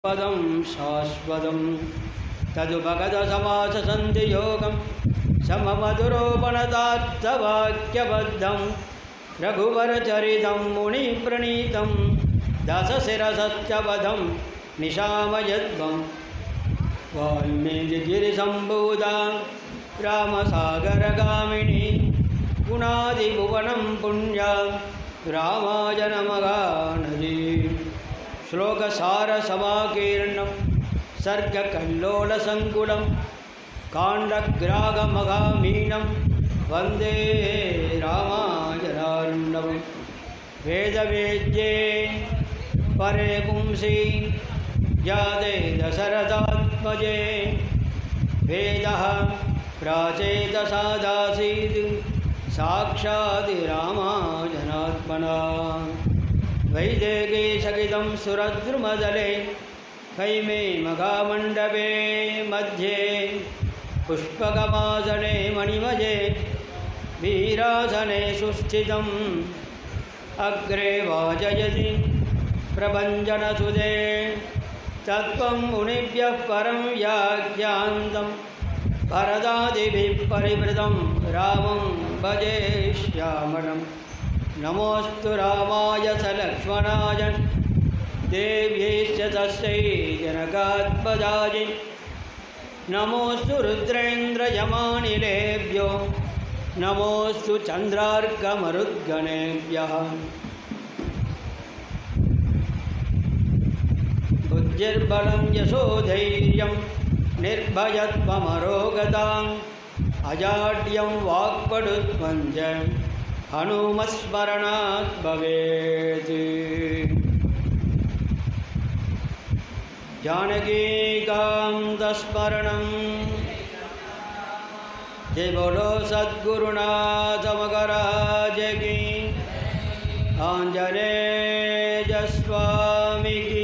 पदं शाश्वतं तदुपगतसमाससन्धियोगं सममधुरोपणदार्थवाक्यबद्धं रघुवरचरितं मुनिप्रणीतं दशशिरसत्यवधं निशामयद्वं वाल्मीकिगिरिसम्भूता रामसागरगामिनी गुणादिभुवनं पुण्या रामायणमगानदी श्लोकसारसमाकीर्णं सर्गकल्लोलसङ्कुलं काण्डग्रागमगामीनं वन्दे रामायणार्णवं वेदवेद्ये परे पुंसि यादे दशरथात्मजे वेदः प्राचेतसादासीत् साक्षात् रामायणात्मना वैदेकीसहितं सुरद्रुमदले कैमे मघामण्डपे मध्ये पुष्पकमासने मणिमजे वीरासने सुस्थितम् अग्रे वाजयति प्रभञ्जनसुदे तत्त्वं मुनिभ्यः परं व्याख्यान्तं भरदादिभिः परिवृतं रामं भजे श्यामणम् नमोऽस्तु रामाय स लक्ष्मणाय देव्यैश्च तस्यै जनकात्मजाय नमोऽस्तु रुद्रेन्द्रयमानिलेभ्यो नमोऽस्तु चन्द्रार्कमरुद्गणेभ्यः बुद्धिर्बलं यशोधैर्यं निर्भयत्वमरोगताम् अजाड्यं वाक्पडुत्वञ्च हनुमस्मरणात् भवेत् जानकीकान्तस्मरणं जय बोलो सद्गुरुनाथ मकराज की आञ्जनेय स्वामी की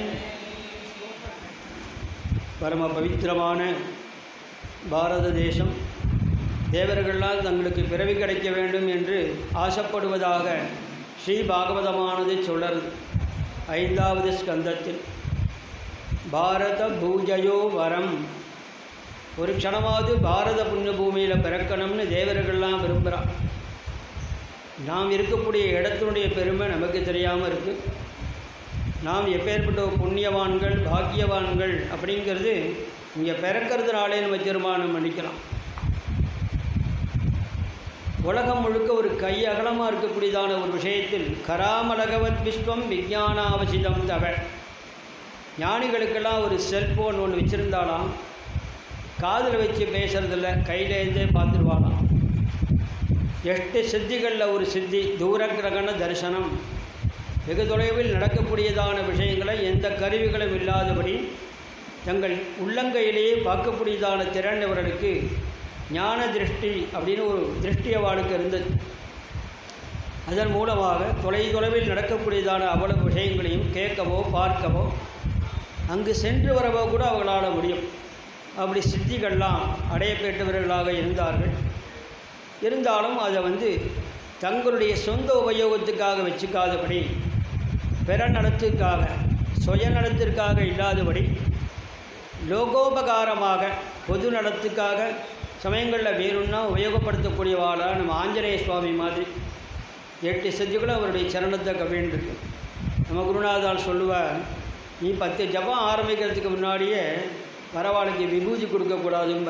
பரம பவித்திரமான பாரத தேசம் தேவர்களால் தங்களுக்கு பிறவி கிடைக்க வேண்டும் என்று ஆசைப்படுவதாக ஸ்ரீ பாகவதமானது சொல்கிறது ஐந்தாவது ஸ்கந்தத்தில் பாரத பூஜையோ வரம் ஒரு க்ஷணமாவது பாரத புண்ணிய பூமியில் பிறக்கணும்னு தேவர்கள்லாம் விரும்புகிறான் நாம் இருக்கக்கூடிய இடத்தினுடைய பெருமை நமக்கு தெரியாமல் இருக்குது நாம் எப்பேற்பட்ட புண்ணியவான்கள் பாக்கியவான்கள் அப்படிங்கிறது இங்கே பிறக்கிறதுனாலே நம்ம தீர்மானம் பண்ணிக்கலாம் உலகம் முழுக்க ஒரு கை அகலமாக இருக்கக்கூடியதான ஒரு விஷயத்தில் கராமலகவத் விஸ்வம் விஜயானாவசிதம் தவ ஞானிகளுக்கெல்லாம் ஒரு செல்ஃபோன் ஒன்று வச்சுருந்தாலாம் காதில் வச்சு பேசுகிறதில்ல கையிலேருந்தே பார்த்துருவாளாம் எட்டு சித்திகளில் ஒரு சித்தி தூரகிரகண தரிசனம் வெகு தொலைவில் நடக்கக்கூடியதான விஷயங்களை எந்த கருவிகளும் இல்லாதபடி தங்கள் உள்ளங்கையிலேயே பார்க்கக்கூடியதான திறன் இவர்களுக்கு ஞான திருஷ்டி அப்படின்னு ஒரு திருஷ்டி அவளுக்கு இருந்தது அதன் மூலமாக தொலை தொலைவில் நடக்கக்கூடியதான அவ்வளவு விஷயங்களையும் கேட்கவோ பார்க்கவோ அங்கு சென்று வரவோ கூட அவர்களால் முடியும் அப்படி சித்திகள்லாம் அடையப்பெற்றவர்களாக இருந்தார்கள் இருந்தாலும் அதை வந்து தங்களுடைய சொந்த உபயோகத்துக்காக வச்சுக்காதபடி பிற நலத்துக்காக சுயநலத்திற்காக இல்லாதபடி லோகோபகாரமாக பொது நலத்துக்காக சமயங்களில் வேணும்னா உபயோகப்படுத்தக்கூடியவாளாக நம்ம ஆஞ்சநேய சுவாமி மாதிரி எட்டு செஞ்சுகளும் அவருடைய சரணத்தை கவிழ்ந்துருக்கு நம்ம குருநாதால் சொல்லுவார் நீ பத்து ஜபம் ஆரம்பிக்கிறதுக்கு முன்னாடியே வரவாளுக்கு விபூதி கொடுக்கக்கூடாதும்ப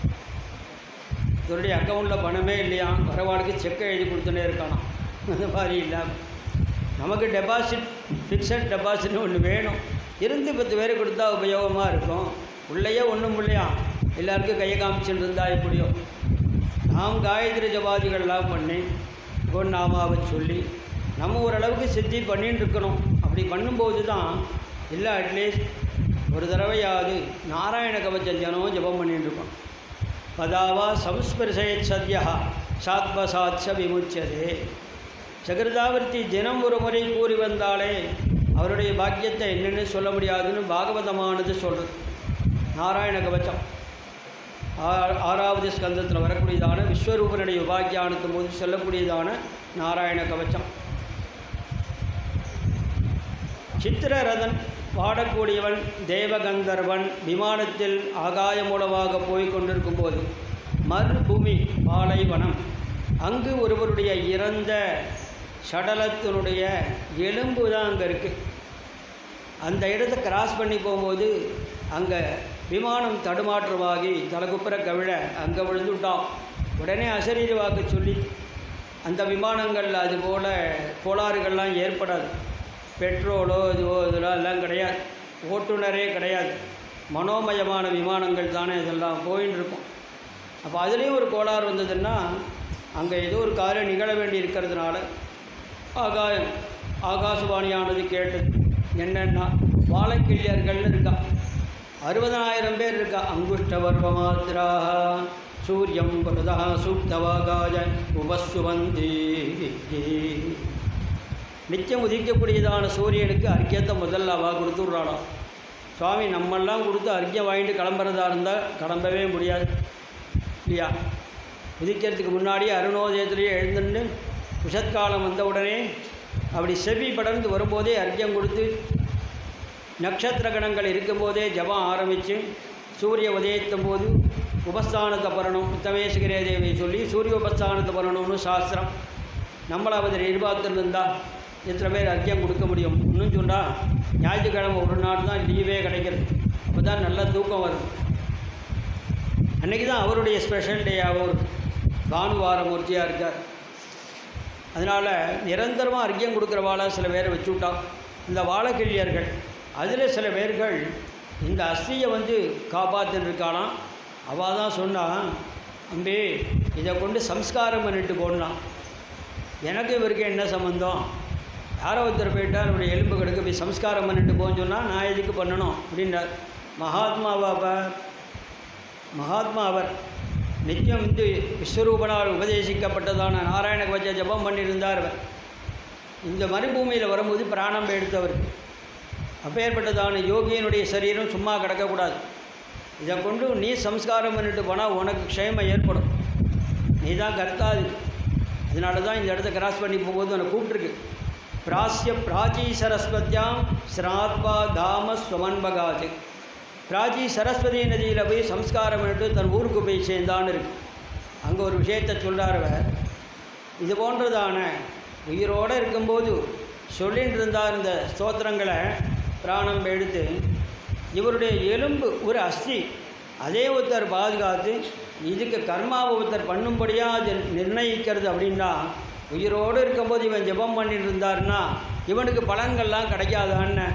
இவருடைய அக்கௌண்ட்டில் பணமே இல்லையா வரவாளுக்கு செக்கை எழுதி கொடுத்துட்டே இருக்கானாம் அந்த மாதிரி இல்லாமல் நமக்கு டெபாசிட் ஃபிக்ஸட் டெபாசிட்னு ஒன்று வேணும் இருந்து பத்து பேர் கொடுத்தா உபயோகமாக இருக்கும் உள்ளேயே ஒன்றும் இல்லையா எல்லாருக்கும் கையை காமிச்சுட்டு இருந்தால் எப்படியோ நாம் காயத்ரி ஜபாதிகள்லாம் பண்ணி நாமாவை சொல்லி நம்ம ஓரளவுக்கு சித்தி பண்ணின்னு இருக்கணும் அப்படி பண்ணும்போது தான் இல்லை அட்லீஸ்ட் ஒரு தடவையாவது நாராயண கவச்சம் ஜனம் ஜபம் பண்ணிட்டு இருக்கோம் பதாவா சம்ஸ்பிரசயத் சத்யா சாத்மசாட்ச விமுச்சதே சகிருதாவர்த்தி தினம் ஒரு முறை கூறி வந்தாலே அவருடைய பாக்கியத்தை என்னென்னு சொல்ல முடியாதுன்னு பாகவதமானது சொல்கிறது நாராயண கவச்சம் ஆ- ஆறாவது ஸ்கந்தத்தில் வரக்கூடியதான விஸ்வரூபனுடைய உபாக்கியானத்தின் போது சொல்லக்கூடியதான நாராயண கவச்சம் சித்திரரதன் பாடக்கூடியவன் தேவகந்தர்வன் விமானத்தில் ஆகாய மூலமாக போய் கொண்டிருக்கும் போது மறுபூமி பாலைவனம் அங்கு ஒருவருடைய இறந்த சடலத்தினுடைய எலும்பு தான் அங்கே இருக்குது அந்த இடத்தை கிராஸ் பண்ணி போகும்போது அங்கே விமானம் தடுமாற்றமாகி தலைக்குப்புற கவிழ அங்கே விழுந்துட்டான் உடனே அசரீரி வாக்கு சொல்லி அந்த விமானங்கள் அதுபோல் கோளாறுகள்லாம் ஏற்படாது பெட்ரோலோ இதுவோ இதெல்லாம் எல்லாம் கிடையாது ஓட்டுநரே கிடையாது மனோமயமான விமானங்கள் தானே இதெல்லாம் போயின்னு இருக்கும் அப்போ அதுலேயும் ஒரு கோளாறு வந்ததுன்னா அங்கே ஏதோ ஒரு காரியம் நிகழ வேண்டி இருக்கிறதுனால ஆகாயம் ஆகாசவாணியானது கேட்டது என்னன்னா வாழைக்கிள்ளியர்கள்னு இருக்கா அறுபதனாயிரம் பேர் இருக்கா அங்குஷ்டவர்வ மாத்திராக சூரியம் பரதா சூக்தவாகாய உபசுவந்தி நித்தியம் உதிக்கக்கூடியதான சூரியனுக்கு அர்க்கியத்தை முதல்ல அவா கொடுத்துட்றாளாம் சுவாமி நம்மெல்லாம் கொடுத்து அர்க்கியம் வாங்கிட்டு கிளம்புறதா இருந்தால் கிளம்பவே முடியாது இல்லையா உதிக்கிறதுக்கு முன்னாடி அருணோதயத்திலேயே எழுந்துன்னு விஷத்காலம் வந்த உடனே அப்படி செவி படர்ந்து வரும்போதே அர்க்கியம் கொடுத்து நட்சத்திர கணங்கள் இருக்கும்போதே ஜபம் ஆரம்பித்து சூரிய உதயத்தும் போது உபஸ்தானத்தை பரணும் உத்தமேசகிரே தேவியை சொல்லி சூரிய உபஸ்தானத்தை பரணும்னு சாஸ்திரம் நம்மளை அதில் எதிர்பார்த்துருந்தா எத்தனை பேர் அர்க்கியம் கொடுக்க முடியும் இன்னும் சொன்னால் ஞாயிற்றுக்கிழமை ஒரு நாள் தான் லீவே கிடைக்கிறது அப்போ தான் நல்ல தூக்கம் வரும் அன்றைக்கி தான் அவருடைய ஸ்பெஷல் டேயாகவும் இருக்கு பானுவாரமூர்த்தியாக இருக்கார் அதனால் நிரந்தரமாக அர்க்கியம் கொடுக்குறவாள சில பேரை வச்சு விட்டான் இந்த வாழக்கிழியர்கள் அதில் சில பேர்கள் இந்த அஸ்தியை வந்து காப்பாற்றின்னு இருக்காளாம் அவள் தான் சொன்னான் அம்பி இதை கொண்டு சம்ஸ்காரம் பண்ணிட்டு போடலாம் எனக்கு இவருக்கு என்ன சம்மந்தம் யாரோ ஒருத்தர் போயிட்டார் அவருடைய எலும்பு கெடுக்க போய் சம்ஸ்காரம் பண்ணிட்டு போன்னு சொன்னால் நான் எதுக்கு பண்ணணும் அப்படின்றார் மகாத்மாவா அவர் மகாத்மா அவர் நித்தியம் வந்து விஸ்வரூபனால் உபதேசிக்கப்பட்டதான நாராயண கவச்ச ஜபம் பண்ணியிருந்தார் அவர் இந்த மறுபூமியில் வரும்போது பிராணம் எடுத்தவர் அப்பேற்பட்டதான யோகியனுடைய சரீரம் சும்மா கிடக்கக்கூடாது இதை கொண்டு நீ சம்ஸ்காரம் பண்ணிட்டு போனால் உனக்கு க்ஷேமம் ஏற்படும் நீ தான் கர்த்தாது அதனால தான் இந்த இடத்த கிராஸ் பண்ணி போகும்போது உன்னை கூப்பிட்டுருக்கு பிராசிய பிராச்சி சரஸ்வத்தியாம் ஸ்ராத்வா தாம ஸ்வமன்பகாது பிராச்சி சரஸ்வதி நதியில் போய் சம்ஸ்காரம் பண்ணிட்டு தன் ஊருக்கு போய் சேர்ந்தான்னு இருக்கு அங்கே ஒரு விஷயத்தை சொல்கிறார் அவர் இது போன்றதான உயிரோடு இருக்கும்போது சொல்லிட்டு இருந்தார் இந்த ஸ்தோத்திரங்களை பிராணம் எடுத்து இவருடைய எலும்பு ஒரு அஸ்தி அதே ஒருத்தர் பாதுகாத்து இதுக்கு கர்மாவை ஒருத்தர் பண்ணும்படியாக அது நிர்ணயிக்கிறது அப்படின்னா உயிரோடு இருக்கும்போது இவன் ஜெபம் பண்ணிட்டு இருந்தாருன்னா இவனுக்கு பலன்கள்லாம் கிடைக்காதான்னு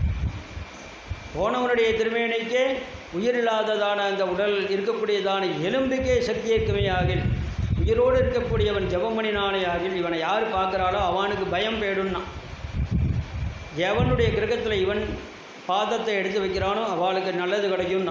போனவனுடைய திருமேனிக்கே உயிரில்லாததான அந்த உடல் இருக்கக்கூடியதான எலும்புக்கே சக்தி இருக்குமே ஆகில் உயிரோடு இருக்கக்கூடியவன் ஜெபமணினானே ஆகில் இவனை யார் பார்க்குறாளோ அவனுக்கு பயம் போயிடும்னா எவனுடைய கிரகத்தில் இவன் பாதத்தை எடுத்து வைக்கிறானோ அவளுக்கு நல்லது கிடைக்கும்னா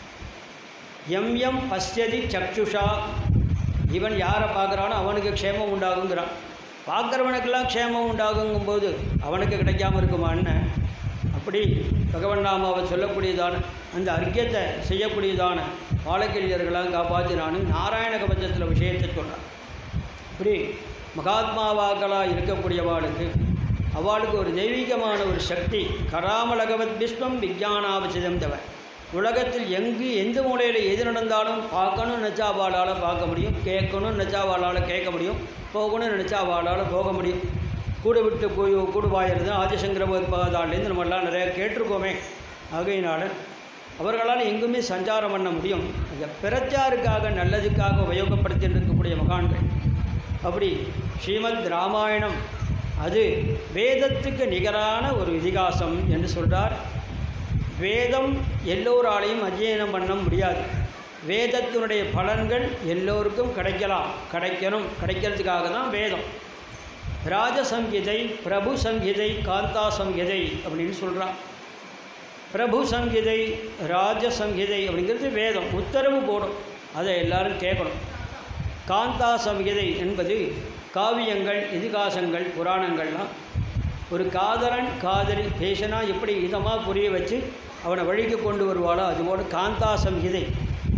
எம் எம் பஷ்யதி சக்ஷுஷா இவன் யாரை பார்க்குறானோ அவனுக்கு க்ஷேமம் உண்டாகுங்கிறான் பார்க்குறவனுக்கெல்லாம் க்ஷேமம் உண்டாகுங்கும்போது அவனுக்கு கிடைக்காம இருக்குமான்னு அப்படி பகவன் நாமாவை சொல்லக்கூடியதான அந்த அர்க்கியத்தை செய்யக்கூடியதான பாலக்கிரியர்களாம் காப்பாற்றினான்னு நாராயண கவச்சத்தில் விஷயத்தை சொல்கிறான் இப்படி மகாத்மாவாக்களாக இருக்கக்கூடியவாளுக்கு அவளுக்கு ஒரு தெய்வீகமான ஒரு சக்தி கராமலகவத் விஸ்வம் விஜயானாவசிதம் தவ உலகத்தில் எங்கு எந்த மூலையில் எது நடந்தாலும் பார்க்கணும்னு நினச்சா அவளால் பார்க்க முடியும் கேட்கணும்னு நினச்சா அவளால் கேட்க முடியும் போகணும்னு நினச்சா அவளால் போக முடியும் கூடு விட்டு போய் கூடு வாயிறது ஆதிசங்கர பாதாலேருந்து நம்மளாம் நிறைய கேட்டிருக்கோமே ஆகையினால அவர்களால் எங்குமே சஞ்சாரம் பண்ண முடியும் அந்த பிரச்சாருக்காக நல்லதுக்காக உபயோகப்படுத்திட்டு இருக்கக்கூடிய மகான்கள் அப்படி ஸ்ரீமத் ராமாயணம் அது வேதத்துக்கு நிகரான ஒரு இதிகாசம் என்று சொல்கிறார் வேதம் எல்லோராலையும் அध्यயனம் பண்ண முடியாது வேதத்தினுடைய பலன்கள் எல்லோருக்கும் கிடைக்கலாம் கிடைக்கணும் கிடைக்கிறதுக்காக தான் வேதம் ராஜசங்கீதை பிரபு சங்கீதை காந்தா சங்கீதை அப்படின்னு சொல்கிறான் பிரபு சங்கீதை ராஜ சங்கீதை அப்படிங்கிறது வேதம் உத்தரவு போடும் அதை எல்லாரும் கேட்கணும் காந்தா சங்கீதை என்பது காவியங்கள் இதிகாசங்கள் புராணங்கள்லாம் ஒரு காதலன் காதலி பேசினா எப்படி இதமாக புரிய வச்சு அவனை வழிக்கு கொண்டு வருவாளோ அதுபோல் காந்தா சம்ஹிதை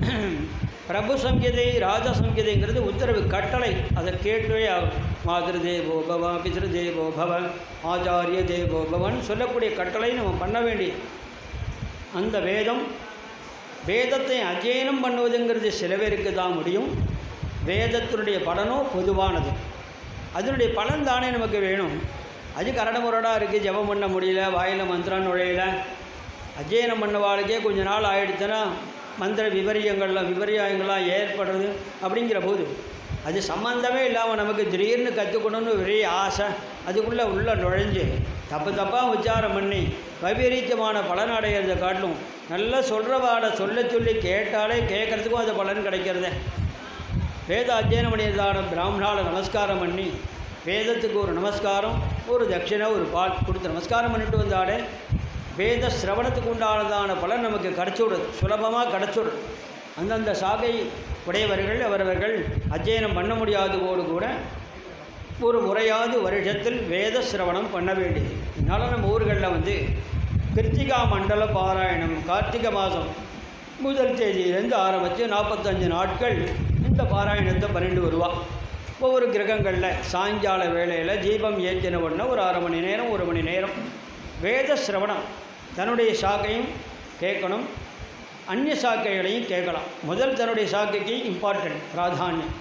பிரபு சங்கீதை ராஜ சங்கீதைங்கிறது உத்தரவு கட்டளை அதை கேட்டே ஆகும் மாதிரி தேவோ பவ பித்ரு தேவோ பவ ஆச்சாரிய தேவோ பவன் சொல்லக்கூடிய கட்டளை நம்ம பண்ண வேண்டியது அந்த வேதம் வேதத்தை அಧ್ಯயனம் பண்ணுவதுங்கிறது சில பேருக்கு தான் முடியும் வேதத்தினுடைய பலனோ பொதுவானது அதனுடைய பலன் தானே நமக்கு வேணும் அது கரடமுரடாக இருக்குது ஜெபம் பண்ண முடியல வாயில் மந்திரம் நுழையல அಧ್ಯயனம் பண்ணவாளுக்கே கொஞ்ச நாள் ஆயிடுச்சுன்னா மந்திர விபரியங்கள்லாம் விபரியாயங்கள்லாம் ஏற்படுறது அப்படிங்கிற போது அது சம்பந்தமே இல்லாமல் நமக்கு திடீர்னு கற்றுக்கணும்னு பெரிய ஆசை அதுக்குள்ளே உள்ள நுழைஞ்சு தப்பு தப்பாக உச்சாரம் பண்ணி வைபரீத்தியமான பலன் அடைகிறத காட்டிலும் நல்லா சொல்கிறவாட சொல்ல சொல்லி கேட்டாலே கேட்குறதுக்கும் அது பலன் கிடைக்கிறதே வேத அத்தியனம் பண்ணியதான பிராமணால நமஸ்காரம் பண்ணி வேதத்துக்கு ஒரு நமஸ்காரம் ஒரு தட்சிணை ஒரு பால் கொடுத்து நமஸ்காரம் பண்ணிட்டு வந்தாலே வேத சிரவணத்துக்கு உண்டானதான பலன் நமக்கு கிடச்சிவிடுது சுலபமாக கிடச்சிவிடுது அந்தந்த சாகை உடையவர்கள் அவரவர்கள் அத்தியனம் பண்ண முடியாதவோடு கூட ஒரு முறையாவது வருஷத்தில் வேத சிரவணம் பண்ண வேண்டியது இதனால் நம்ம ஊர்களில் வந்து கிருத்திகா மண்டல பாராயணம் கார்த்திகை மாதம் முதல் தேதியிலேருந்து ஆரம்பித்து நாற்பத்தஞ்சு நாட்கள் இந்த பாராயணத்தை பண்ணிட்டு வருவா ஒவ்வொரு கிரகங்களில் சாயங்கால வேளையில் தீபம் ஏற்றின உடனே ஒரு அரை மணி நேரம் ஒரு மணி நேரம் வேத சிரவணம் தன்னுடைய சாக்கையும் கேட்கணும் அந்நிய சாக்கைகளையும் கேட்கலாம் முதல் தன்னுடைய சாக்கைக்கு இம்பார்ட்டன்ட் பிராதானியம்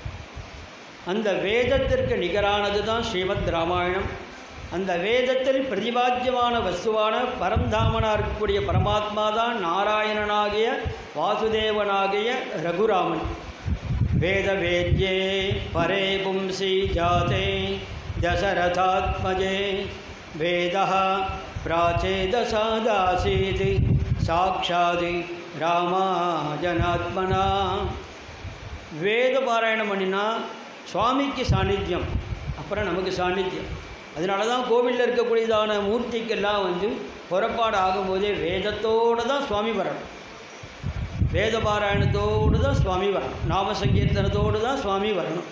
அந்த வேதத்திற்கு நிகரானது தான் ஸ்ரீமத் ராமாயணம் அந்த வேதத்தில் பிரதிபாத்தியமான வஸ்துவான பரந்தாமனாக இருக்கக்கூடிய பரமாத்மா தான் நாராயணனாகிய வாசுதேவனாகிய ரகுராமன் வேத வேத்யே பரே பும்சி ஜாதே தசரதாத்மஜே வேத பிராச்சேதசாதாசீத் சாட்சாத் ராமாஜனாத்மனா வேத பாராயணம் பண்ணினா சுவாமிக்கு சாநித்தியம் அப்புறம் நமக்கு சாநித்தியம் அதனால தான் கோவிலில் இருக்கக்கூடியதான மூர்த்திக்கெல்லாம் வந்து புறப்பாடு ஆகும்போதே வேதத்தோடு தான் சுவாமி வரணும் வேத பாராயணத்தோடு தான் சுவாமி வரணும் நாம சங்கீர்த்தனத்தோடு தான் சுவாமி வரணும்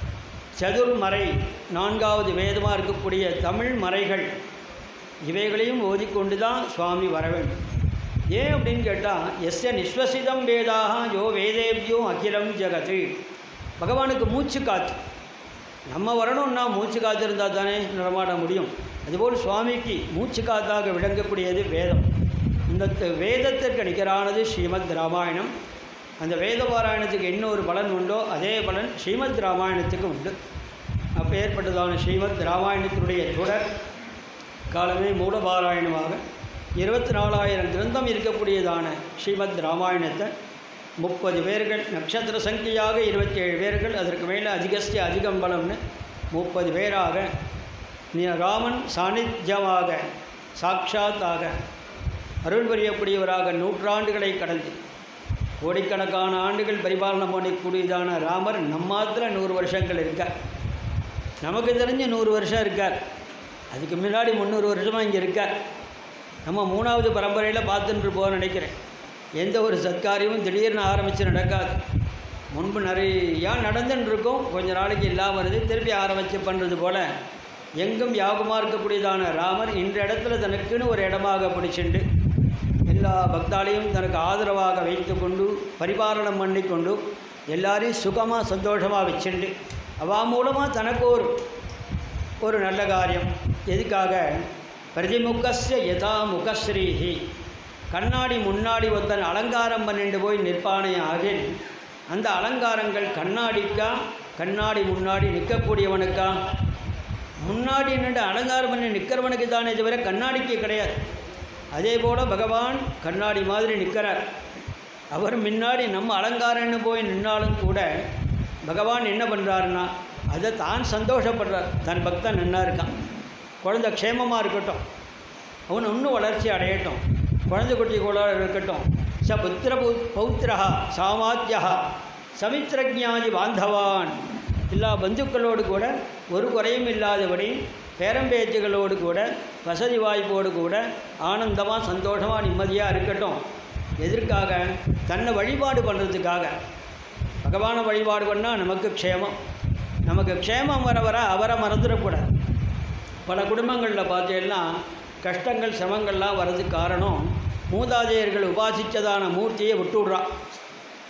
சதுர்மறை நான்காவது வேதமாக இருக்கக்கூடிய தமிழ் மறைகள் இவைகளையும் ஓதிக்கொண்டு தான் சுவாமி வர வேண்டும் ஏன் அப்படின்னு கேட்டால் எஸ்ய நிஸ்வசிதம் வேதாக யோ வேதேபியோ அகிலம் ஜெகத்து பகவானுக்கு மூச்சு காத்து நம்ம வரணும்னா மூச்சு காத்து இருந்தால் தானே நடமாட முடியும் அதுபோல் சுவாமிக்கு மூச்சு காத்தாக விளங்கக்கூடியது வேதம் இந்த த- வேதத்திற்கு நிகரானது ஸ்ரீமத் ராமாயணம் அந்த வேத பாராயணத்துக்கு என்ன ஒரு பலன் உண்டோ அதே பலன் ஸ்ரீமத் ராமாயணத்துக்கு உண்டு அப்போ ஏற்பட்டதான ஸ்ரீமத் ராமாயணத்தினுடைய தொடர் காலமே மூலபாராயணமாக இருபத்தி நாலாயிரம் கிரந்தம் இருக்கக்கூடியதான ஸ்ரீமத் ராமாயணத்தை முப்பது பேர்கள் நட்சத்திர சங்கியாக இருபத்தேழு பேர்கள் அதற்கு மேலே அதிகஸ்ய அதிகம் பலம்னு முப்பது பேராக நீ- ராமன் சாநித்தியமாக சாட்சாத்தாக அருள் புரியக்கூடியவராக நூற்றாண்டுகளை கடந்து கோடிக்கணக்கான ஆண்டுகள் பரிபாலனம் பண்ணக்கூடியதான ராமர் நம்மாத்தில் நூறு வருஷங்கள் இருக்கார் நமக்கு தெரிஞ்ச நூறு வருஷம் இருக்கார் அதுக்கு முன்னாடி முந்நூறு வருஷமாக இங்கே இருக்கார் நம்ம மூணாவது பரம்பரையில் பார்த்துட்டு போக நினைக்கிறேன் எந்த ஒரு சத்காரியமும் திடீர்னு ஆரம்பித்து நடக்காது முன்பு நிறையா நடந்துன்னு இருக்கும் கொஞ்ச நாளைக்கு இல்லாமல் வருது திருப்பி ஆரம்பித்து பண்ணுறது போல் எங்கும் யாபமாக இருக்கக்கூடியதான ராமர் இந்த இடத்துல தனக்குன்னு ஒரு இடமாக பிடிச்சிண்டு எல்லா பக்தாலையும் தனக்கு ஆதரவாக வைத்துக்கொண்டு பரிபாலனம் பண்ணிக்கொண்டு எல்லாரையும் சுகமாக சந்தோஷமாக வச்சுண்டு அவா மூலமாக தனக்கு ஒரு ஒரு நல்ல காரியம் எதுக்காக பிரதிமுகஸ்ய யதா முகஸ்ரீஹி கண்ணாடி முன்னாடி ஒருத்தன் அலங்காரம் பண்ணிட்டு போய் நிற்பானே ஆகில் அந்த அலங்காரங்கள் கண்ணாடிக்கா கண்ணாடி முன்னாடி நிற்கக்கூடியவனுக்கா முன்னாடி நின்று அலங்காரம் பண்ணி நிற்கிறவனுக்கு தானே தவிர கண்ணாடிக்கு கிடையாது அதே போல் பகவான் கண்ணாடி மாதிரி நிற்கிறார் அவர் முன்னாடி நம்ம அலங்காரம்னு போய் நின்னாலும் கூட பகவான் என்ன பண்ணுறாருன்னா அதை தான் சந்தோஷப்படுறார் தன் பக்தன் நின்னா இருக்கான் குழந்தை க்ஷேமமாக இருக்கட்டும் அவன் இன்னும் வளர்ச்சி அடையட்டும் குழந்தை குட்டி கூட இருக்கட்டும் ச புத்திர பௌ- பௌத்திரா சாமாத்தியா சமித்ரஜாதி பாந்தவான் எல்லா பந்துக்களோடு கூட ஒரு குறையும் இல்லாதபடி பேரம்பேச்சுகளோடு கூட வசதி வாய்ப்போடு கூட ஆனந்தமாக சந்தோஷமாக நிம்மதியாக இருக்கட்டும் எதற்காக தன்னை வழிபாடு பண்ணுறதுக்காக பகவானை வழிபாடு பண்ணால் நமக்கு க்ஷேமம் நமக்கு க்ஷேமம் வர வர அவரை மறந்துடக்கூடாது பல குடும்பங்களில் பார்த்தீங்கன்னா கஷ்டங்கள் சிரமங்கள்லாம் வர்றதுக்கு காரணம் மூதாதையர்கள் உபாசித்ததான மூர்த்தியை விட்டுடுறா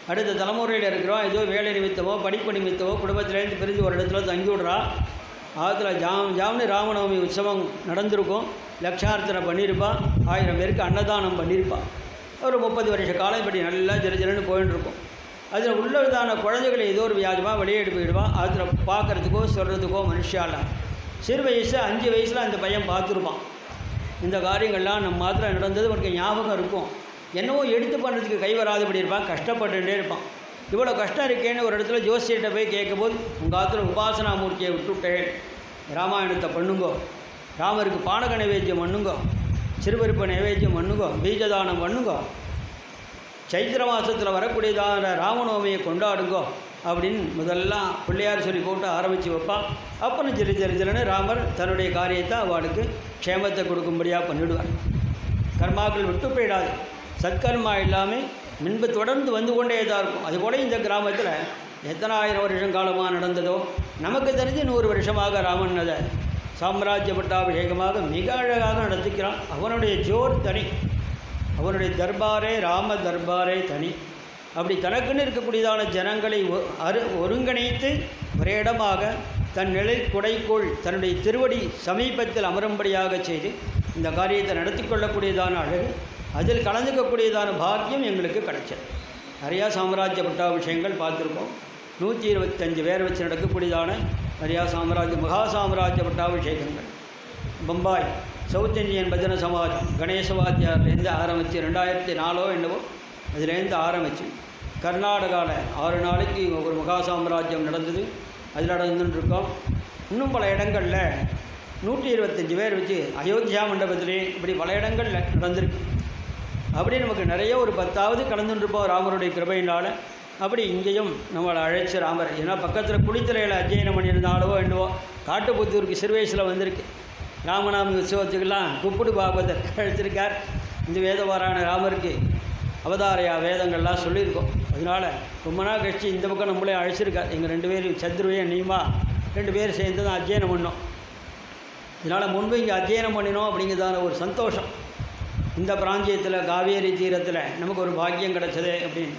அடுத்த தலைமுறையில் இருக்கிறோம் ஏதோ வேலை நிமித்தமோ படிப்பு நிமித்தமோ குடும்பத்திலேருந்து பிரிஞ்சு ஒரு இடத்துல தங்கி விடுறா அதில் ஜாம் ஜாம்னு ராமநவமி உற்சவம் நடந்திருக்கும் லட்சார்த்தனை பண்ணியிருப்பான் ஆயிரம் பேருக்கு அன்னதானம் பண்ணியிருப்பான் ஒரு முப்பது வருஷ காலம் இப்படி நல்லா ஜெரு ஜெருன்னு போயின்னு இருக்கும் அதில் உள்ளதான குழந்தைகளை ஏதோ ஒரு வியாஜமாக வெளியேடு போயிடுவான் அதில் பார்க்குறதுக்கோ சொல்கிறதுக்கோ மனுஷால சிறு வயசு அஞ்சு வயசில் அந்த பையன் பார்த்துருப்பான் இந்த காரியங்கள்லாம் நம்ம மாத்திரம் நடந்தது உனக்கு ஞாபகம் இருக்கும் என்னவோ எடுத்து பண்ணுறதுக்கு கை வராதபடி இருப்பான் கஷ்டப்பட்டுட்டே இருப்பான் இவ்வளோ கஷ்டம் இருக்கேன்னு ஒரு இடத்துல ஜோசியர்கிட்ட போய் கேட்கும்போது உங்கள் ஆத்துல உபாசனா மூர்த்தியை விட்டுவிட்டேன் ராமாயணத்தை பண்ணுங்கோ ராமருக்கு பானக நைவேத்தியம் பண்ணுங்கோ சிறுபருப்பு நைவேத்தியம் பண்ணுங்கோ பீஜதானம் பண்ணுங்கோ சைத்திர மாதத்தில் வரக்கூடியதான ராமநவமியை கொண்டாடுங்கோ அப்படின்னு முதல்லாம் பிள்ளையார் சொல்லி போட்டு ஆரம்பித்து வைப்பான் அப்புறம் ஜெலி ஜெலி ஜெலின்னு ராமர் தன்னுடைய காரியத்தை அவளுக்கு க்ஷேமத்தை கொடுக்கும்படியாக பண்ணிவிடுவார் கர்மாக்கள் விட்டு போயிடாது சத்கர்மா இல்லாமல் முன்பு தொடர்ந்து வந்து கொண்டே தான் இருக்கும் அதுபோல இந்த கிராமத்தில் எத்தனை ஆயிரம் வருஷம் காலமாக நடந்ததோ நமக்கு தெரிஞ்சு நூறு வருஷமாக ராமன் அதை சாம்ராஜ்ய பட்டாபிஷேகமாக மிக அழகாக நடத்திக்கிறான் அவனுடைய ஜோர் தனி அவனுடைய தர்பாரே ராம தர்பாரே தனி அப்படி தனக்குன்னு இருக்கக்கூடியதான ஜனங்களை ஒ- அரு ஒருங்கிணைத்து ஒரே இடமாக தன் நிலை குடைக்குள் தன்னுடைய திருவடி சமீபத்தில் அமரும்படியாக செய்து இந்த காரியத்தை நடத்தி கொள்ளக்கூடியதான அழகு அதில் கலந்துக்கக்கூடியதான பாக்கியம் எங்களுக்கு கிடைச்சது நிறையா சாம்ராஜ்ய பட்டாபிஷேகங்கள் பார்த்துருக்கோம் நூற்றி இருபத்தஞ்சு பேர் வச்சு நடக்கக்கூடியதான நிறையா சாம்ராஜ்ய மகா சாம்ராஜ்ய பட்டாபிஷேகங்கள் பம்பாய் சவுத் இந்தியன் பஜன சமாஜம் கணேசவாத்தியார்லேருந்து ஆரம்பித்து ரெண்டாயிரத்தி நாலோ என்னவோ அதுலேருந்து ஆரம்பித்து கர்நாடகாவில் ஆறு நாளைக்கு ஒரு மகா சாம்ராஜ்யம் நடந்தது அதில் நடந்துட்டு இருக்கோம் இன்னும் பல இடங்களில் நூற்றி இருபத்தஞ்சி பேர் வச்சு அயோத்தியா மண்டபத்திலே இப்படி பல இடங்களில் நடந்திருக்கு அப்படி நமக்கு நிறைய ஒரு பத்தாவது கலந்துட்டு இருப்போம் ராமருடைய கிருபையினால் அப்படி இங்கேயும் நம்மளை அழைச்சி ராமர் ஏன்னா பக்கத்தில் குளித்தலையில் அத்தியனம் பண்ணியிருந்தாலோ என்னவோ காட்டுப்புத்தூருக்கு சிறு வயசில் வந்திருக்கு ராமநாமி உற்சவத்துக்கெல்லாம் குப்புடு பாகவதர் அழைச்சிருக்கார் இந்த வேதவாரான ராமருக்கு அவதாரையா வேதங்கள்லாம் சொல்லியிருக்கோம் அதனால் ரொம்ப நாள் கழிச்சு இந்த பக்கம் நம்மளே அழைச்சிருக்கார் எங்கள் ரெண்டு பேரும் சத்ருவையும் நீமா ரெண்டு பேரும் சேர்ந்து தான் அத்தியனம் பண்ணோம் இதனால் முன்பு இங்கே அத்தியனம் பண்ணினோம் அப்படிங்கிறதான ஒரு சந்தோஷம் இந்த பிராந்தியத்தில் காவேரி தீரத்தில் நமக்கு ஒரு பாக்கியம் கிடைச்சதே அப்படின்னு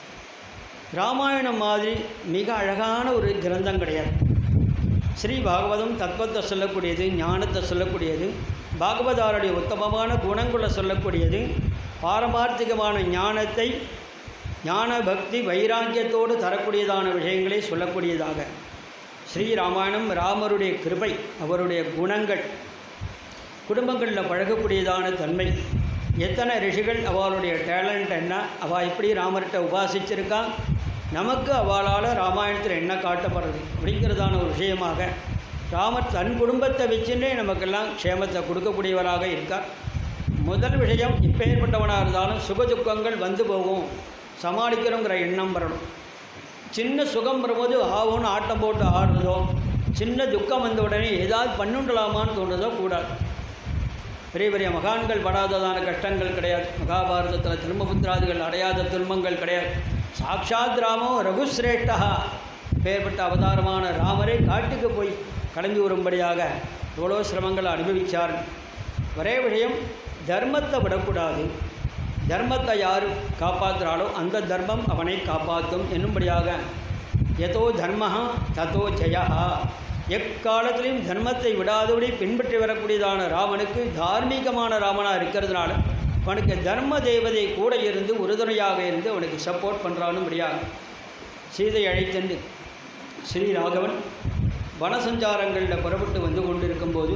ராமாயணம் மாதிரி மிக அழகான ஒரு கிரந்தம் கிடையாது ஸ்ரீ பாகவதம் தத்துவத்தை சொல்லக்கூடியது ஞானத்தை சொல்லக்கூடியது பாகவதாருடைய உத்தமமான குணங்களை சொல்லக்கூடியது பாரமார்த்திகமான ஞானத்தை ஞான பக்தி வைராக்கியத்தோடு தரக்கூடியதான விஷயங்களை சொல்லக்கூடியதாக ஸ்ரீ ராமாயணம் ராமருடைய கிருபை அவருடைய குணங்கள் குடும்பங்களில் பழகக்கூடியதான தன்மை எத்தனை ரிஷிகள் அவளுடைய டேலண்ட் என்ன அவள் எப்படி ராமர்கிட்ட உபாசிச்சிருக்கா நமக்கு அவளால் ராமாயணத்தில் என்ன காட்டப்படுறது அப்படிங்கிறதான ஒரு விஷயமாக ராமர் தன் குடும்பத்தை வச்சுட்டே நமக்கெல்லாம் க்ஷேமத்தை கொடுக்கக்கூடியவராக இருக்கார் முதல் விஷயம் இப்பேற்பட்டவனாக இருந்தாலும் சுகதுக்கங்கள் வந்து போகும் சமாளிக்கிறோங்கிற எண்ணம் வரணும் சின்ன சுகம் வரும்போது ஆவோன்னு ஆட்டம் போட்டு ஆடுறதோ சின்ன துக்கம் வந்த உடனே ஏதாவது பண்ணுண்டலாமான்னு தோன்றதோ கூடாது பெரிய பெரிய மகான்கள் படாததான கஷ்டங்கள் கிடையாது மகாபாரதத்தில் திருமபுத்திராதிகள் அடையாத துன்பங்கள் கிடையாது சாக்ஷாத் ராமோ ரகுஸ்ரேஷ்டா பேர்பட்ட அவதாரமான ராமரே காட்டுக்கு போய் கிளம்பி வரும்படியாக எவ்வளோ சிரமங்களை அனுபவிச்சார் ஒரே விஷயம் தர்மத்தை விடக்கூடாது தர்மத்தை யார் காப்பாற்றுறாளோ அந்த தர்மம் அவனை காப்பாற்றும் என்னும்படியாக எதோ தர்மஹா ததோ ஜெயா எக்காலத்திலையும் தர்மத்தை விடாதபடி பின்பற்றி வரக்கூடியதான ராமனுக்கு தார்மீகமான ராமனாக இருக்கிறதுனால அவனுக்கு தர்ம தேவதை கூட இருந்து உறுதுணையாக இருந்து அவனுக்கு சப்போர்ட் பண்ணுறானும்படியாக சீதை அழைத்தண்டு ஸ்ரீராகவன் வனசஞ்சாரங்களில் புறப்பட்டு வந்து கொண்டிருக்கும்போது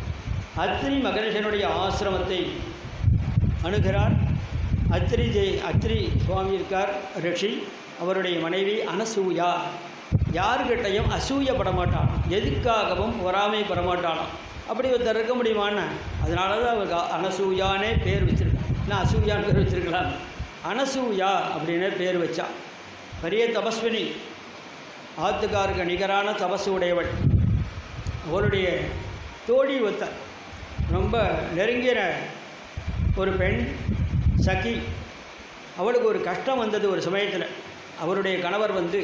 அத்ரி மகரிஷனுடைய ஆசிரமத்தை அணுகிறார் அத்ரி ஜெய் அத்ரி சுவாமி இருக்கார் ரிஷி அவருடைய மனைவி அனசூயா யாருக்கிட்டையும் அசூயப்பட மாட்டான் எதுக்காகவும் பொறாமை படமாட்டானாம் அப்படி ஒருத்தர் இருக்க முடியுமான்னு அதனால தான் அவருக்கு அனசூயானே பேர் வச்சிருக்கான் இல்லை அசூயான்னு பேர் வச்சிருக்கலாம் அனசூயா அப்படின்னே பேர் வச்சா பெரிய தபஸ்வினி ஆத்துக்காருக்கு நிகரான தபசு உடையவள் அவளுடைய தோழி ஒருத்தர் ரொம்ப நெருங்கின ஒரு பெண் சகி அவளுக்கு ஒரு கஷ்டம் வந்தது ஒரு சமயத்தில் அவருடைய கணவர் வந்து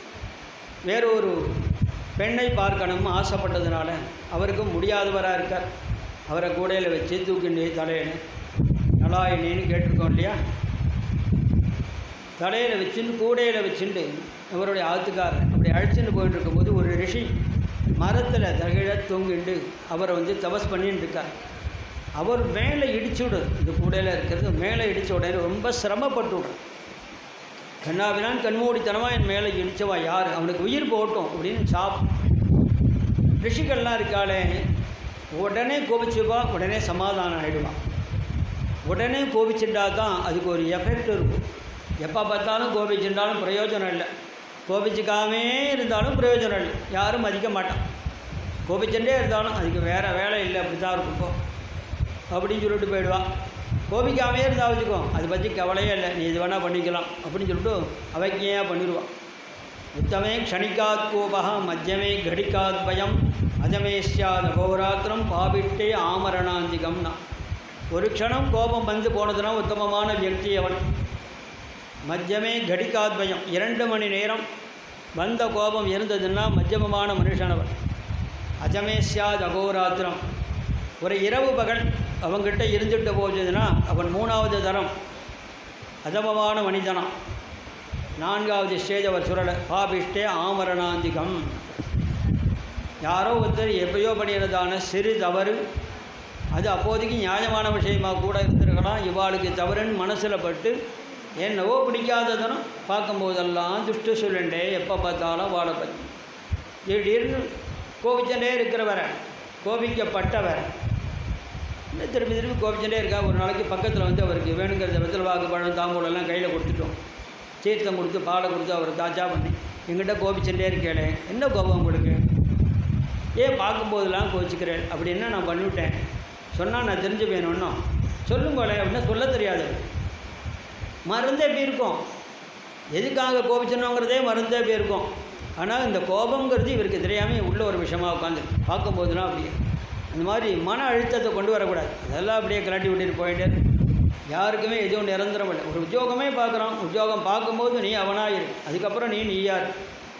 வேறொரு பெண்ணை பார்க்கணும்னு ஆசைப்பட்டதுனால அவருக்கு முடியாதவராக இருக்கார் அவரை கூடையில் வச்சு தூக்கிண்டு தலையணு நலாயினின்னு கேட்டிருக்கோம் இல்லையா தலையில் வச்சுன்னு கூடையில் வச்சுட்டு அவருடைய ஆத்துக்காரர் அப்படி அழைச்சிட்டு போயிட்டு இருக்கும்போது ஒரு ரிஷி மரத்தில் தகிழ தொங்கிண்டு அவரை வந்து தபஸ் பண்ணிட்டு இருக்கார் அவர் மேலே இடிச்சு விடும் இந்த கூடையில் இருக்கிறது மேலே இடிச்ச உடனே ரொம்ப சிரமப்பட்டு விடும் கண்ணாபினான் கண்மூடித்தனமாக என் மேலே இடிச்சவா யார் அவனுக்கு உயிர் போகட்டும் அப்படின்னு சாப் ரிஷிகள்லாம் இருக்காளே உடனே கோபிச்சுப்பா உடனே சமாதானம் ஆகிடுவான் உடனே கோபிச்சுட்டா தான் அதுக்கு ஒரு எஃபெக்ட் இருக்கும் எப்போ பார்த்தாலும் கோபிச்சுட்டாலும் பிரயோஜனம் இல்லை கோபிச்சுக்காமே இருந்தாலும் பிரயோஜனம் இல்லை யாரும் மதிக்க மாட்டான் கோபிச்சுட்டே இருந்தாலும் அதுக்கு வேறு வேலை இல்லை அப்படி தான் இருக்கும் இப்போ அப்படின்னு சொல்லிட்டு போயிடுவான் கோபிக்காமே இருந்தால் வச்சுக்கோ அதை பற்றி கவலையே இல்லை நீ இது வேணால் பண்ணிக்கலாம் அப்படின்னு சொல்லிட்டு அவைக்கியாக பண்ணிடுவான் உத்தமே க்ஷணிக்காத் கோபா மத்தியமே கடிக்காத் பயம் அஜமே சியாத் அகோராத்திரம் பாபிட்டே ஆமரணாந்திகம்னா ஒரு க்ஷணம் கோபம் வந்து போனதுனா உத்தமமான வியக்தி அவன் மத்தியமே கடிக்காத் பயம் இரண்டு மணி நேரம் வந்த கோபம் இருந்ததுன்னா மத்தியமமான மனுஷனவன் அஜமே சியாத் அகோராத்திரம் ஒரு இரவு பகல் அவங்கிட்ட இருந்துட்டு போச்சதுன்னா அவன் மூணாவது தரம் அதமமான மனிதனாம் நான்காவது ஸ்டேஜ் அவர் சுரலை பாபிஷ்டே ஆமரணாந்திகம் யாரோ ஒருத்தர் எப்பயோ பண்ணியிருந்தான சிறு தவறு அது அப்போதைக்கு நியாயமான விஷயமா கூட இருந்திருக்கலாம் இவாளுக்கு தவறுன்னு மனசில் பட்டு என்னவோ பிடிக்காததனும் பார்க்கும்போதெல்லாம் துஷ்டு சொல்லுண்டே எப்போ பார்த்தாலும் வாழை பற்றி திடீர்னு கோபிச்சண்டே இருக்கிறவரை கோபிக்கப்பட்டவர் இன்னும் திரும்பி திரும்பி கோபிச்சுட்டே இருக்கா ஒரு நாளைக்கு பக்கத்தில் வந்து அவருக்கு வேணுங்கிறத வெத்தல் வாக்கு பழம் தாம்பூலம் எல்லாம் கையில் கொடுத்துட்டோம் தீர்த்தம் கொடுத்து பாலை கொடுத்து அவர் தாச்சா பண்ணி எங்கிட்ட கோபிச்சுட்டே இருக்கேளே என்ன கோபம் உங்களுக்கு ஏன் பார்க்கும்போதெல்லாம் கோச்சிக்கிறேன் அப்படின்னா நான் பண்ணிவிட்டேன் சொன்னால் நான் தெரிஞ்சு வேணும்னும் சொல்லுங்களேன் அப்படின்னா சொல்ல தெரியாது மருந்து எப்படி இருக்கும் எதுக்காக கோபிச்சணுங்கிறதே மருந்தே எப்படி இருக்கும் ஆனால் இந்த கோபங்கிறது இவருக்கு தெரியாமல் உள்ள ஒரு விஷயமாக உட்காந்து பார்க்கும்போதுலாம் அப்படியே அந்த மாதிரி மன அழுத்தத்தை கொண்டு வரக்கூடாது அதெல்லாம் அப்படியே கலாட்டி விட்டுட்டு போயிட்டே இருக்கு. யாருக்குமே எதுவும் நிரந்தரம் இல்லை ஒரு உத்தியோகமே பார்க்குறோம் உத்தியோகம் பார்க்கும்போது நீ அவனாக இரு அதுக்கப்புறம் நீ நீயார்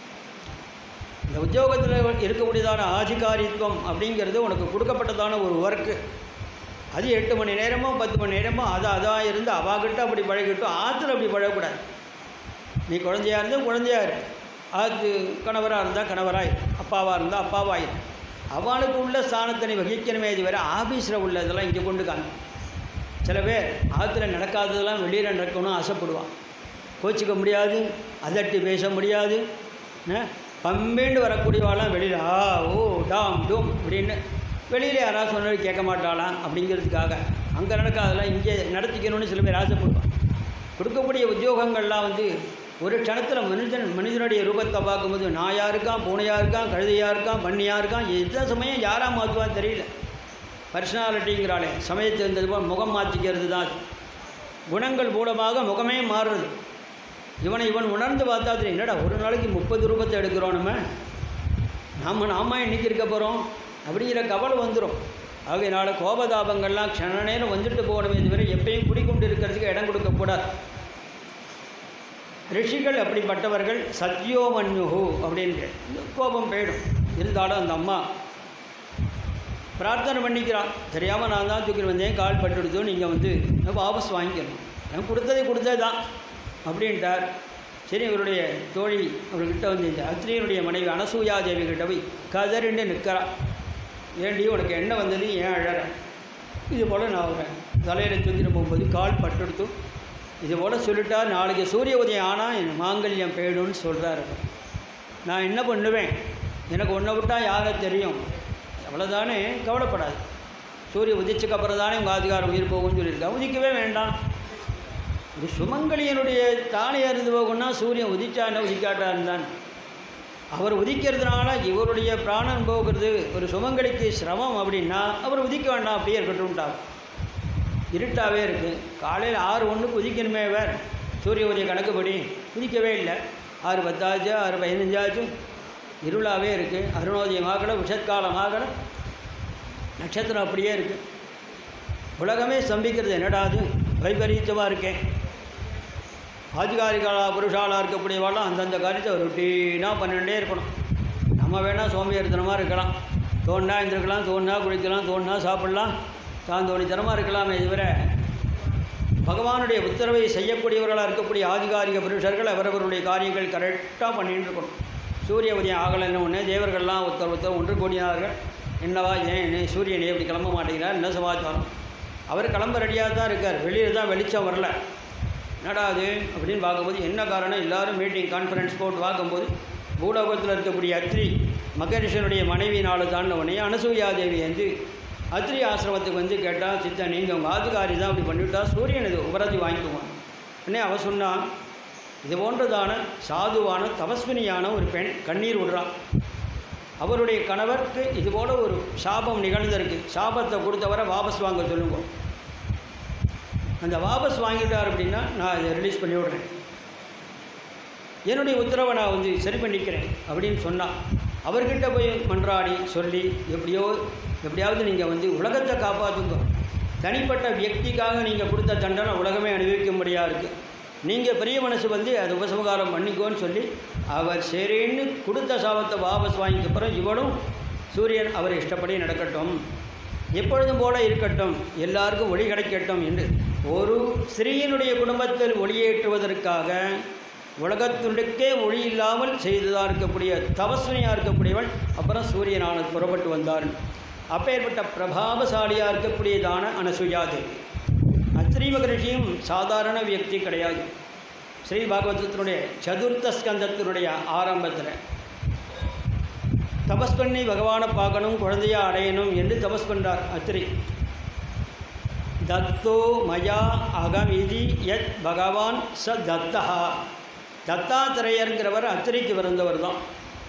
இந்த உத்தியோகத்தில் இருக்கக்கூடியதான ஆதிகாரித்துவம் அப்படிங்கிறது உனக்கு கொடுக்கப்பட்டதான ஒரு ஒர்க்கு அது எட்டு மணி நேரமோ பத்து மணி நேரமோ அதை அதாக இருந்து அவாகிட்ட அப்படி பழகிட்டும் ஆற்றுல அப்படி பழகக்கூடாது நீ குழந்தையா இருந்தால் குழந்தையா இரு ஆத்து கணவராக இருந்தால் கணவராய் அப்பாவாக இருந்தால் அப்பாவாய் அவளுக்கு உள்ள ஸ்தானத்தை நீ வகிக்கணுமே இது வேறு ஆஃபீஸில் உள்ளதெல்லாம் இங்கே கொண்டு காமி சில பேர் ஆற்றுல நடக்காததெல்லாம் வெளியில் நடக்கணும்னு ஆசைப்படுவான் கோச்சிக்க முடியாது அதட்டி பேச முடியாது என்ன, பம்பேண்டு வரக்கூடியவாளாம் வெளியில் ஆ ஓ டாம் டூம் அப்படின்னு வெளியில் யாராவது சொன்னது கேட்க மாட்டாளாம் அப்படிங்கிறதுக்காக அங்கே நடக்காதெல்லாம் இங்கே நடத்திக்கணும்னு சில பேர் ஆசைப்படுவான் கொடுக்கக்கூடிய உத்தியோகங்கள்லாம் வந்து ஒரு க்ஷணத்தில் மனிதன் மனிதனுடைய ரூபத்தை பார்க்கும்போது நாயாக இருக்கான் பூனையாக இருக்கான் கழுதையாக இருக்கான் பண்ணியாக இருக்கான் எந்த சமயம் யாராக மாற்றுவான்னு தெரியல பர்சனாலிட்டிங்கிறாளே சமயத்து இருந்தது போல் முகம் மாற்றிக்கிறது தான் அது. குணங்கள் மூலமாக முகமே மாறுறது இவனை இவன் உணர்ந்து பார்த்தா தெரியும் என்னடா ஒரு நாளைக்கு முப்பது ரூபத்தை எடுக்கிறோம் நம்ம நாம் நாம இன்னைக்கு இருக்க போகிறோம் அப்படிங்கிற கவலை வந்துடும் ஆகையினால கோபதாபங்கள்லாம் க்ஷண நேரம் வந்துட்டு போகணுமே தவிர எப்பயும் குடிக்கொண்டு இருக்கிறதுக்கு இடம் கொடுக்கக்கூடாது ரிஷிகள் அப்படிப்பட்டவர்கள் சத்யோமன்யுகு அப்படின்ற இந்த கோபம் போயிடும் இருந்தாலும் அந்த அம்மா பிரார்த்தனை பண்ணிக்கிறான் தெரியாமல் நான் தான் தூக்கிட்டு வந்தேன் கால் பட்டுடுத்தோ நீங்கள் வந்து வாபஸ் வாங்கிக்கணும் நான் கொடுத்ததே கொடுத்தது தான் அப்படின்ட்டார் சரி இவருடைய தோழி அவர்கிட்ட வந்து இந்த அத்ரியனுடைய மனைவி அனசூயா தேவி கிட்ட போய் கதறிண்டு நிற்கிறா ஏண்டி உனக்கு என்ன வந்தது ஏன் அழற இது போல் நான் அவரை தலையில் தூக்கிட்டு போகும்போது கால் பட்டுடுத்தும் இது போல் சொல்லிட்டா நாளைக்கு சூரிய உதயம் ஆனால் என் மாங்கல்யம் போயிடும்னு சொல்கிறாரு நான் என்ன பண்ணுவேன் எனக்கு ஒன்றை விட்டால் யாரை தெரியும் அவ்வளோதானே கவலைப்படாது சூரிய உதிச்சக்கு அப்புறம் தானே உங்கள் அதிகாரம் உயிர் போகும்னு சொல்லியிருக்கா உதிக்கவே வேண்டாம் ஒரு சுமங்கலியனுடைய தானே இருந்து போகணும்னா சூரியன் உதிச்சான உதிக்காட்டா இருந்தான் அவர் உதிக்கிறதுனால இவருடைய பிராணன் போகிறது ஒரு சுமங்கலிக்கு சிரமம் அப்படின்னா அவர் உதிக்க வேண்டாம் அப்படியே இருக்கட்டும்ட்டா இருட்டாகவே இருக்குது காலையில் ஆறு ஒன்றுக்கு உதிக்கணுமே வேறு சூரிய உதய கணக்குப்படி உதிக்கவே இல்லை ஆறு பத்தாச்சு ஆறு பதினஞ்சாச்சு இருளாகவே இருக்குது அருணோதயம் ஆகலை விஷத்காலம் ஆகலை நட்சத்திரம் அப்படியே இருக்குது உலகமே ஸ்தம்பிக்கிறது என்னடா அது வைபரீத்தமாக இருக்கேன் ஆதிகாரிகளா புருஷாலாக இருக்கக்கூடியவாளும் அந்தந்த காரியத்தை ரொட்டீனாக பண்ணிகிட்டே இருக்கணும் நம்ம வேணால் சோம்பேறித்தனமாக இருக்கலாம் தோணுனா எழுந்திருக்கலாம் தோணுனா குளிக்கலாம் தோணுனா சாப்பிட்லாம் தாந்தோணித்தனமாக இருக்கலாமே தவிர பகவானுடைய உத்தரவை செய்யக்கூடியவர்களாக இருக்கக்கூடிய ஆதிகாரிக புருஷர்கள் அவரவருடைய காரியங்கள் கரெக்டாக பண்ணிட்டு இருக்கணும் சூரிய உதயம் ஆகலைன்னு ஒன்று தேவர்கள்லாம் ஒருத்தர் ஒருத்தர் ஒன்று கூடினார்கள் என்னவா ஏன் என்ன சூரியனே இப்படி கிளம்ப மாட்டேங்கிறார் என்ன சமாச்சாரம் அவர் கிளம்ப ரெடியாக தான் இருக்கார் வெளியில் தான் வெளிச்சம் வரல என்னடா அது அப்படின்னு பார்க்கும்போது என்ன காரணம் எல்லாரும் மீட்டிங் கான்ஃபரன்ஸ் போட்டு பார்க்கும்போது பூலோகத்தில் இருக்கக்கூடிய அத்ரி மகரிஷனுடைய மனைவினால தான் உடனே அனசூயா தேவி வந்து அத்ரி ஆசிரமத்துக்கு வந்து கேட்டால் சித்தா நீங்கள் உங்கள் ஆதிகாரி தான் அப்படி பண்ணிவிட்டா சூரியன் இது உபரதி வாங்கிக்குவான் உடனே அவன் சொன்னான் இது போன்றதான சாதுவான தபஸ்வினியான ஒரு பெண் கண்ணீர் விடுறான் அவருடைய கணவருக்கு இது போல ஒரு சாபம் நிகழ்ந்திருக்கு சாபத்தை கொடுத்தவரை வாபஸ் வாங்க சொல்லுங்க அந்த வாபஸ் வாங்கிட்டார் அப்படின்னா நான் இதை ரிலீஸ் பண்ணி விடுறேன் என்னுடைய உத்தரவை நான் வந்து சரி பண்ணிக்கிறேன் அப்படின்னு சொன்னான் அவர்கிட்ட போய் மன்றாடி சொல்லி எப்படியோ எப்படியாவது நீங்கள் வந்து உலகத்தை காப்பாற்றுங்க தனிப்பட்ட வியக்திக்காக நீங்கள் கொடுத்த தண்டனை உலகமே அனுபவிக்கும்படியாக இருக்குது நீங்கள் பெரிய மனசு வந்து அது உபசமகாரம் பண்ணிக்கோன்னு சொல்லி அவர் சரின்னு கொடுத்த சாபத்தை வாபஸ் வாங்கிக்க அப்புறம் இவனும் சூரியன் அவர் இஷ்டப்படி நடக்கட்டும் எப்பொழுதும் போல இருக்கட்டும் எல்லாருக்கும் ஒளி கிடைக்கட்டும் என்று ஒரு ஸ்திரீயினுடைய குடும்பத்தில் ஒளியேற்றுவதற்காக உலகத்துண்டுக்கே ஒளி இல்லாமல் செய்ததாக இருக்கக்கூடிய தபஸ்வினியாக இருக்கக்கூடியவள் அப்புறம் சூரியனான புறப்பட்டு வந்தார் அப்பேற்பட்ட பிரபாவசாலியாக இருக்கக்கூடியதான அனசுயா தேவி அத்ரி மகரிஷியும் சாதாரண வியக்தி கிடையாது ஸ்ரீ பாகவதத்தினுடைய சதுர்த்த ஸ்கந்தத்தினுடைய ஆரம்பத்தில் தபஸ் பண்ணி பகவானை பார்க்கணும் குழந்தையா அடையணும் என்று தபஸ் பண்ணுறார் அத்ரி தத்தோ மயா அகமிதி யத் பகவான் ச தத்தா தத்தாத்திரையருங்கிறவர் அத்திரிக்கு பிறந்தவர் தான்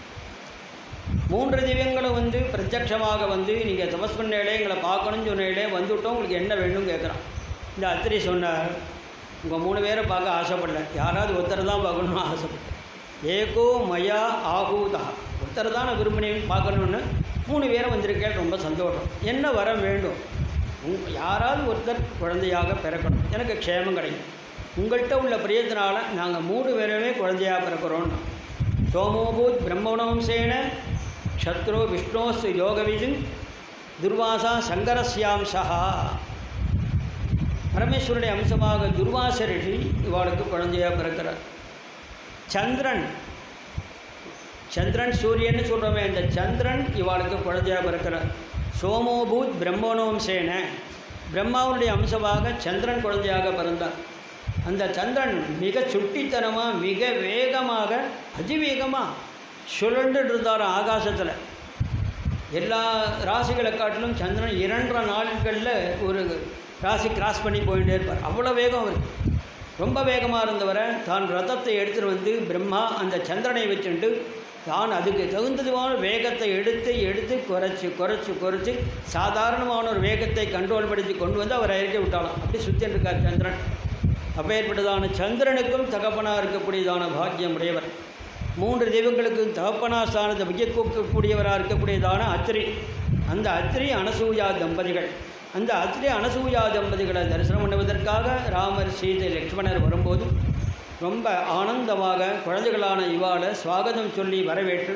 மூன்று திவ்யங்களும் வந்து பிரத்யட்சமாக வந்து நீங்கள் தபஸ் பண்ணையிலே எங்களை பார்க்கணும்னு சொன்னையிலே வந்துவிட்டோம் உங்களுக்கு என்ன வேணும்னு கேட்குறான் இந்த அத்திரி சொன்னார் உங்கள் மூணு பேரை பார்க்க ஆசைப்படல யாராவது ஒருத்தர் தான் பார்க்கணும்னு ஆசைப்பட்டேன் ஏகோ மயா ஆகூதா ஒருத்தர் தான் நான் விரும்பினேன் பார்க்கணுன்னு மூணு பேரை வந்திருக்கேன் ரொம்ப சந்தோஷம் என்ன வரம் வேண்டும் உங் யாராவது ஒருத்தர் குழந்தையாக பிறக்கணும் எனக்கு க்ஷேமம் கிடைக்கும் உங்கள்கிட்ட உள்ள பிரியத்தினால நாங்கள் மூணு பேருமே குழந்தையாக பிறக்கிறோன்னா சோமோபூத் பிரம்மணவம்சேன க்ஷத்ரோ விஷ்ணோஸ்து யோகவிது துர்வாசா சங்கரஸ்யாம்சா பரமேஸ்வருடைய அம்சமாக துர்வாச ரிஷி இவாளுக்கு குழந்தையாக பிறக்கிறார் சந்திரன் சந்திரன் சூரியன்னு சொல்கிறோமே இந்த சந்திரன் இவாளுக்கு குழந்தையாக பிறக்கிறார் சோமோபூத் பிரம்மணோம்சேன பிரம்மாவுடைய அம்சமாக சந்திரன் குழந்தையாக பிறந்தார் அந்த சந்திரன் மிக சுட்டித்தனமாக மிக வேகமாக அதிவேகமாக சுழண்டுட்டு இருந்தார் ஆகாசத்தில் எல்லா ராசிகளை காட்டிலும் சந்திரன் இரண்டரை நாட்களில் ஒரு ராசி கிராஸ் பண்ணி போயிட்டே இருப்பார் அவ்வளோ வேகம் அவருக்கு ரொம்ப வேகமாக இருந்தவரை தான் ரதத்தை எடுத்துகிட்டு வந்து பிரம்மா அந்த சந்திரனை வச்சுட்டு தான் அதுக்கு தகுந்ததுமான வேகத்தை எடுத்து எடுத்து குறைச்சி குறைச்சி குறைச்சி சாதாரணமான ஒரு வேகத்தை கண்ட்ரோல் படுத்தி கொண்டு வந்து அவரை இறக்கி விட்டாலாம் அப்படி சுற்றின்னு இருக்கார் சந்திரன் அப்பேற்பட்டதான சந்திரனுக்கும் தகப்பனாக இருக்கக்கூடியதான பாக்கியம் உடையவர் மூன்று தெய்வங்களுக்கும் தகப்பனா ஸ்தானத்தை வியக்கக்கூடியவராக இருக்கக்கூடியதான அத்திரி அந்த அத்திரி அனசூயா தம்பதிகள் அந்த அத்திரி அனசூயா தம்பதிகளை தரிசனம் பண்ணுவதற்காக ராமர் சீதை லக்ஷ்மணர் வரும்போது ரொம்ப ஆனந்தமாக குழந்தைகளான இவாளை சுவாகதம் சொல்லி வரவேற்று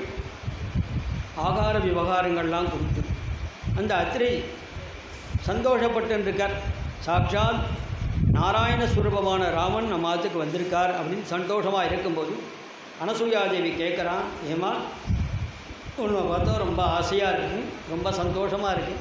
ஆகார விவகாரங்கள்லாம் கொடுத்து அந்த அத்திரி சந்தோஷப்பட்டு இருக்கார் சாட்சாத் நாராயண சுரூபமான ராமன் நம்ம ஆத்துக்கு வந்திருக்கார் அப்படின்னு சந்தோஷமாக இருக்கும்போது அனசூயாதேவி கேட்குறான் ஏமா உன்னை பார்த்தா ரொம்ப ஆசையாக இருக்கு ரொம்ப சந்தோஷமாக இருக்கு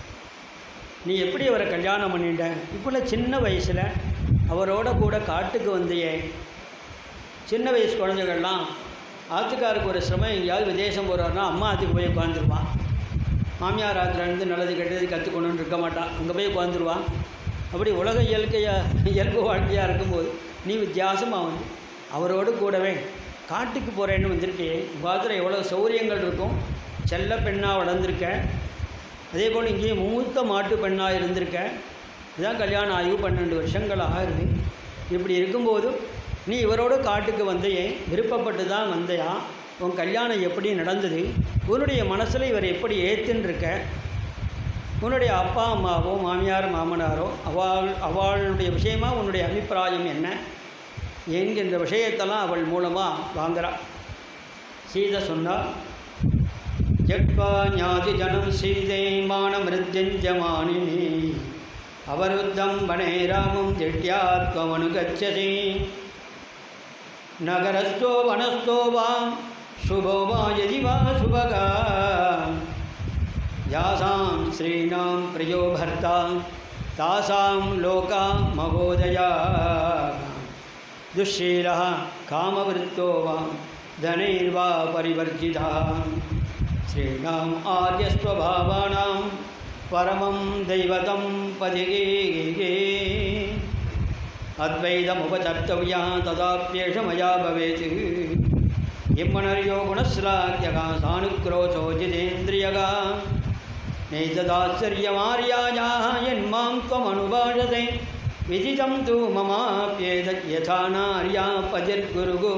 நீ எப்படி அவரை கல்யாணம் பண்ணிட்ட இப்போ சின்ன வயசில் அவரோட கூட காட்டுக்கு வந்தியே சின்ன வயசு குழந்தைகள்லாம் ஆத்துக்காருக்கு ஒரு சிரமம் எங்கேயாவது விதேசம் போகிறாருன்னா அம்மா ஆத்துக்கு போய் உட்காந்துருவான் மாமியார் ஆத்துலேருந்து நல்லது கெட்டது கற்றுக்கணுன்னு இருக்க மாட்டான் அங்கே போய் உட்காந்துருவான் அப்படி உலக இயற்கையாக இயல்பு வாழ்க்கையாக இருக்கும்போது நீ வித்தியாசமாக வந்து அவரோடு கூடவே காட்டுக்கு போகிறேன்னு வந்திருக்கே உங்கள் எவ்வளோ சௌரியங்கள் இருக்கும் செல்ல பெண்ணாக வளர்ந்துருக்க அதே போல் இங்கேயும் மூத்த மாட்டு பெண்ணாக இருந்திருக்க இதான் கல்யாணம் ஆகி பன்னெண்டு வருஷங்கள் ஆகுது இப்படி இருக்கும்போது நீ இவரோட காட்டுக்கு வந்தையே விருப்பப்பட்டு தான் வந்தையா உன் கல்யாணம் எப்படி நடந்தது உன்னுடைய மனசில் இவர் எப்படி ஏற்றுன்னு இருக்க உன்னுடைய அப்பா அம்மாவோ மாமியார் மாமனாரோ அவள் அவளுடைய விஷயமா உன்னுடைய அபிப்பிராயம் என்ன என்கின்ற விஷயத்தெல்லாம் அவள் மூலமாக வாங்குறாள் சீதை சொன்னால் ஜட்வா ஞாதி ஜனம் சீதை மான மிருத்யஞ்சமானினி அவருத்தம் வனே ராமம் திட்யாத்வமனுகச்சதி நகரஸ்தோ வனஸ்தோ வா शुभो वा यदि वा शुभगा यासां श्रीणां प्रियो भर्ता तासां लोका महोदया दुःशीलः कामवृत्तो वा धनैर्वा परिवर्जितः श्रीणाम् आर्यस्वभावानां परमं दैवतं पदिगे अद्वैतमुपचर्तव्या तदाप्येष मया भवेत् इम्मनर्यो गुणश्लाघ्यगा सानुक्रोशो जितेन्द्रियगा नैतदाश्चर्यमार्यायाः यन्मां त्वमनुभाषते विदितं तु ममाप्येतत् यथा नार्या पजिर्गुरुगो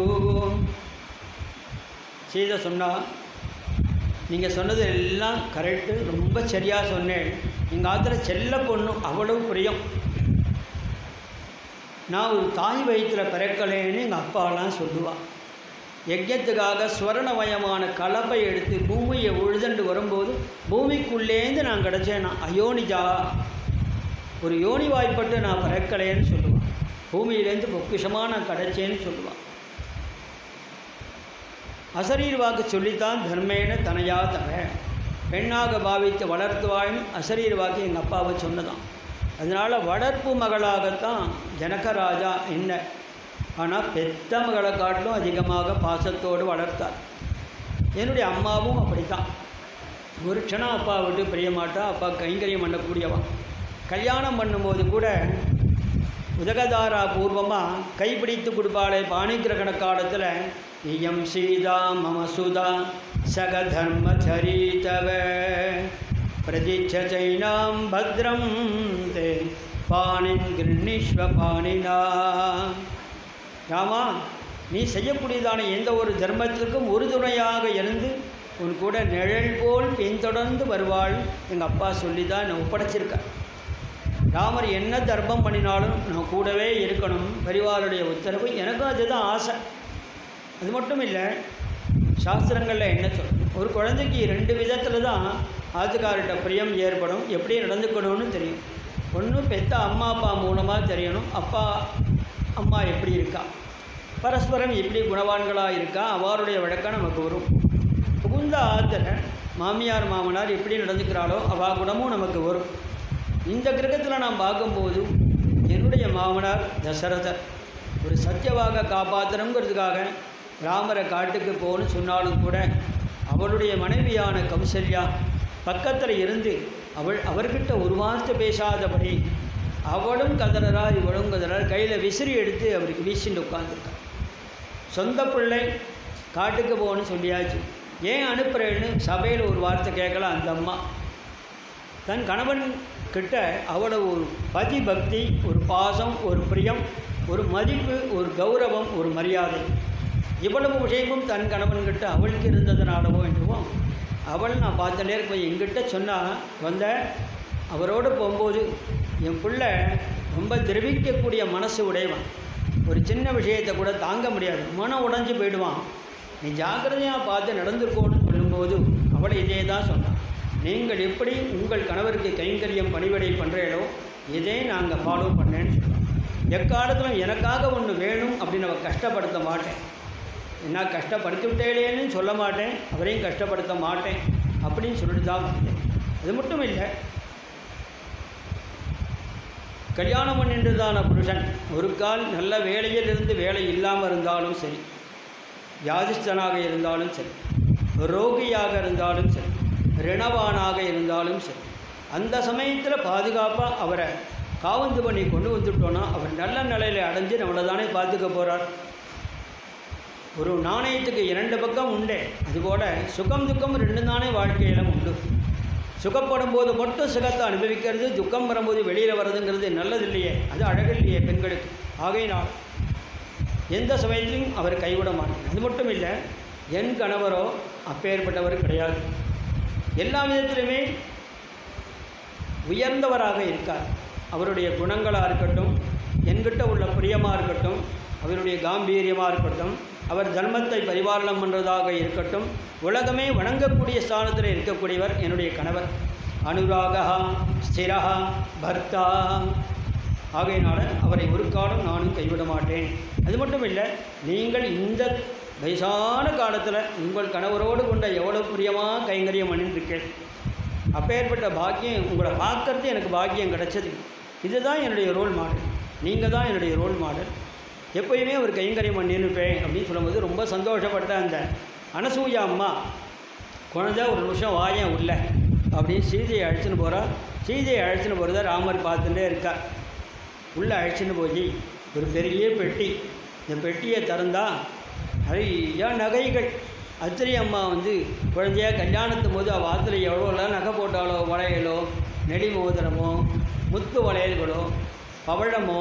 சீதை சொன்னா நீங்கள் சொன்னது எல்லாம் கரெக்டு ரொம்ப சரியாக சொன்னேன் எங்கள் ஆத்திர செல்ல பொண்ணு அவ்வளவு பிரியம் நான் ஒரு தாய் வயிற்றில் பிறக்கலேன்னு எங்கள் அப்பாலாம் சொல்லுவாள் யஜ்யத்துக்காக ஸ்வர்ணமயமான கலப்பை எடுத்து பூமியை உழுதண்டு வரும்போது பூமிக்குள்ளேருந்து நான் கிடச்சேன் நான் அயோனிஜா ஒரு யோனி வாய்ப்பட்டு நான் பிறக்கலேன்னு சொல்லுவான் பூமியிலேருந்து பொக்கிஷமாக நான் கிடச்சேன்னு சொல்லுவான் அசரீர் வாக்கு சொல்லித்தான் தர்மேன தனையா தர பெண்ணாக பாவித்து வளர்த்துவாயின் அசரீர் வாக்கு எங்கள் அப்பாவை சொன்னதான் அதனால் வளர்ப்பு மகளாகத்தான் ஜனகராஜா என்ன ஆனால் பெத்த மகளை காட்டிலும் அதிகமாக பாசத்தோடு வளர்த்தார் என்னுடைய அம்மாவும் அப்படித்தான் ஒரு க்ஷணம் அப்பா விட்டு பிரிய மாட்டா அப்பா கைங்கரியம் பண்ணக்கூடியவன் கல்யாணம் பண்ணும்போது கூட உதகதாரா பூர்வமாக கைப்பிடித்து கொடுப்பாளே பாணிகிரகண காலத்தில் இயம் சீதா மம சுதா சக தர்மச்சரீதவ பிரதிச்சைனாம் பத்ரம் தே பாணின் கிருஷ்ணீஸ்வ பாணினா ராமா நீ செய்யக்கூடியதான எந்த ஒரு தர்மத்திற்கும் உறுதுணையாக இருந்து உன் கூட நிழல் போல் பின்தொடர்ந்து வருவாள் எங்கள் அப்பா சொல்லி தான் என்னை ஒப்படைச்சிருக்கார் ராமர் என்ன தர்மம் பண்ணினாலும் நான் கூடவே இருக்கணும் பரிவாருடைய உத்தரவு எனக்கும் அதுதான் ஆசை அது மட்டும் இல்லை சாஸ்திரங்களில் என்ன சொல் ஒரு குழந்தைக்கு ரெண்டு விதத்தில் தான் ஆத்துக்கார்கிட்ட பிரியம் ஏற்படும் எப்படி நடந்துக்கணும்னு தெரியும் ஒன்று பெத்த அம்மா அப்பா மூலமாக தெரியணும் அப்பா அம்மா எப்படி இருக்கா பரஸ்பரம் எப்படி குணவான்களாக இருக்கா அவருடைய வழக்கம் நமக்கு வரும் புகுந்த ஆத்தில் மாமியார் மாமனார் எப்படி நடந்துக்கிறாளோ அவா குணமும் நமக்கு வரும் இந்த கிரகத்தில் நான் பார்க்கும்போது என்னுடைய மாமனார் தசரதர் ஒரு சத்தியவாக காப்பாற்றணுங்கிறதுக்காக ராமரை காட்டுக்கு போகணும்னு சொன்னாலும் கூட அவளுடைய மனைவியான கௌசல்யா பக்கத்தில் இருந்து அவள் அவர்கிட்ட ஒரு வார்த்தை பேசாதபடி அவளும் கதறரா இவளும் கதறா கையில் விசிறி எடுத்து அவருக்கு வீசிட்டு உட்காந்துருக்கா சொந்த பிள்ளை காட்டுக்கு போகணும்னு சொல்லியாச்சு ஏன் அனுப்புகிறேன்னு சபையில் ஒரு வார்த்தை கேட்கலாம் அந்த அம்மா தன் கணவன் கிட்ட அவ்வளவு ஒரு பதி பக்தி ஒரு பாசம் ஒரு பிரியம் ஒரு மதிப்பு ஒரு கௌரவம் ஒரு மரியாதை இவ்வளவு விஷயமும் தன் கணவன்கிட்ட அவளுக்கு இருந்ததுனாலவோ என்னவோ அவள் நான் பார்த்துட்டே இருப்பேன் எங்கிட்ட சொன்னால் வந்த அவரோடு போகும்போது என் பிள்ளை ரொம்ப திரவிக்கக்கூடிய மனசு உடையவன் ஒரு சின்ன விஷயத்தை கூட தாங்க முடியாது மனம் உடைஞ்சு போயிடுவான் நீ ஜாக்கிரதையாக பார்த்து நடந்துருக்கோன்னு சொல்லும்போது அவள் இதே தான் சொன்னான் நீங்கள் எப்படி உங்கள் கணவருக்கு கைங்கரியம் பணிவிடை பண்ணுறீங்களோ இதே நாங்கள் ஃபாலோ பண்ணேன்னு சொன்னோம் எக்காலத்திலும் எனக்காக ஒன்று வேணும் அப்படின்னு அவள் கஷ்டப்படுத்த மாட்டேன் என்ன கஷ்டப்படுத்தி விட்டேனேன்னு சொல்ல மாட்டேன் அவரையும் கஷ்டப்படுத்த மாட்டேன் அப்படின்னு சொல்லிட்டு தான் வந்தேன் அது மட்டும் இல்லை கல்யாணம் பண்ணின்றதான புருஷன் ஒரு கால் நல்ல வேலையில் இருந்து வேலை இல்லாமல் இருந்தாலும் சரி வியாதிஸ்தனாக இருந்தாலும் சரி ரோகியாக இருந்தாலும் சரி ரிணவானாக இருந்தாலும் சரி அந்த சமயத்தில் பாதுகாப்பாக அவரை காவந்து பண்ணி கொண்டு வந்துட்டோன்னா அவர் நல்ல நிலையில் அடைஞ்சு நம்மளை தானே பார்த்துக்க போகிறார் ஒரு நாணயத்துக்கு இரண்டு பக்கம் உண்டே அதுபோல் சுகம் துக்கம் ரெண்டு தானே வாழ்க்கையிலும் உண்டு சுகப்படும் போது மட்டும் சுகத்தை அனுபவிக்கிறது துக்கம் வரும்போது வெளியில் வர்றதுங்கிறது நல்லதில்லையே அது அழகில்லையே பெண்களுக்கு ஆகையினால் எந்த சமயத்திலையும் அவர் கைவிட மாட்டார் அது மட்டும் இல்லை என் கணவரோ அப்பேற்பட்டவர் கிடையாது எல்லா விதத்திலுமே உயர்ந்தவராக இருக்கார் அவருடைய குணங்களாக இருக்கட்டும் என்கிட்ட உள்ள பிரியமாக இருக்கட்டும் அவருடைய காம்பீரியமாக இருக்கட்டும் அவர் தர்மத்தை பரிபாலனம் பண்ணுறதாக இருக்கட்டும் உலகமே வணங்கக்கூடிய ஸ்தானத்தில் இருக்கக்கூடியவர் என்னுடைய கணவர் அனுராகா ஸ்திரா பர்த்தா ஆகையினால அவரை ஒரு காலம் நானும் கைவிட மாட்டேன் அது மட்டும் இல்லை நீங்கள் இந்த வயசான காலத்தில் உங்கள் கணவரோடு கொண்ட எவ்வளோ பிரியமாக கைங்கரியம் பண்ணிட்டுருக்கேன் அப்பேற்பட்ட பாக்கியம் உங்களை பார்க்கறது எனக்கு பாக்கியம் கிடைச்சது இதுதான் என்னுடைய ரோல் மாடல் நீங்கள் தான் என்னுடைய ரோல் மாடல் எப்பயுமே ஒரு கைங்கரியம் பண்ணிருப்பேன் அப்படின்னு சொல்லும்போது ரொம்ப சந்தோஷப்பட்ட அந்த அனசூயா அம்மா குழந்தை ஒரு நிமிஷம் வாயேன் உள்ள அப்படின்னு சீதையை அழைச்சின்னு போகிறா சீதையை அழைச்சின்னு போகிறத ராமர் பார்த்துட்டே இருக்கா உள்ளே அழைச்சின்னு போய் ஒரு பெரிய பெட்டி இந்த பெட்டியை திறந்தா நிறையா நகைகள் அத்திரி அம்மா வந்து குழந்தையா கல்யாணத்து போது அவள் ஆத்துல எவ்வளோலாம் நகை போட்டாலோ வளையலோ நெடி மோதிரமோ முத்து வளையல்களோ பவழமோ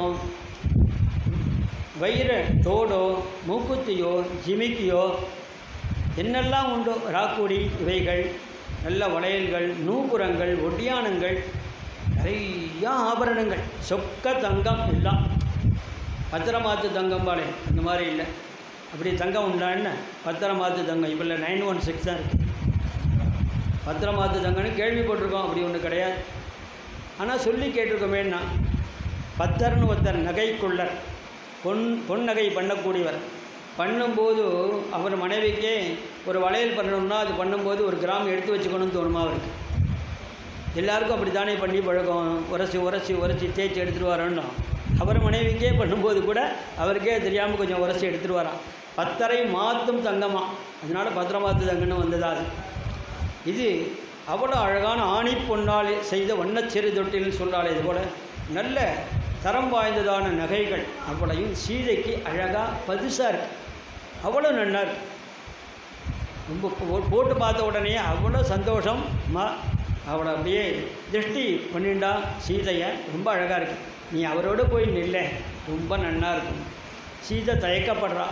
வைர தோடோ மூக்குத்தியோ ஜிமிக்கியோ என்னெல்லாம் உண்டோ ராக்குடி இவைகள் நல்ல வளையல்கள் நூபுரங்கள் ஒட்டியானங்கள் நிறைய ஆபரணங்கள் சொக்க தங்கம் எல்லாம் பத்திரமாத்து தங்கம் பாலே இந்த மாதிரி இல்லை அப்படி தங்கம் உண்டா என்ன பத்திரமாத்து தங்கம் இப்போ இல்லை நைன் ஒன் சிக்ஸ் தான் இருக்குது பத்திரமாத்து தங்கம்னு கேள்விப்பட்டிருக்கோம் அப்படி ஒன்று கிடையாது ஆனால் சொல்லி கேட்டிருக்கோமேன்னா பத்தர்னு ஒருத்தர் நகைக்குள்ளர் பொன் பொன் நகை பண்ணக்கூடியவர் பண்ணும்போது அவர் மனைவிக்கே ஒரு வளையல் பண்ணணும்னா அது பண்ணும்போது ஒரு கிராம் எடுத்து வச்சுக்கணும்னு தோணுமா அவருக்கு எல்லாருக்கும் அப்படி தானே பண்ணி பழக்கம் உரசி உரசி உரசி தேய்ச்சி எடுத்துகிட்டு வரோன்னா அவர் மனைவிக்கே பண்ணும்போது கூட அவருக்கே தெரியாமல் கொஞ்சம் உரசி எடுத்துகிட்டு வரான் பத்தரை மாற்றும் தங்கமா அதனால பத்திரமாத்து தங்கன்னு வந்ததா அது இது அவ்வளோ அழகான ஆணி பொன்னால் செய்த வண்ணச்சிறு தொட்டில்னு சொல்கிறாள் இது போல் நல்ல தரம் வாய்ந்ததான நகைகள் அவ்வளையும் சீதைக்கு அழகாக பதுசாக இருக்கு அவ்வளோ நல்லா இருக்கு ரொம்ப போ- போட்டு பார்த்த உடனே அவ்வளோ சந்தோஷம் மா அவளை அப்படியே திருஷ்டி பண்ணிண்டா சீதையை ரொம்ப அழகாக இருக்கு நீ அவரோட போய் நில்ல ரொம்ப நன்னா இருக்கும் சீதை தயக்கப்படுறா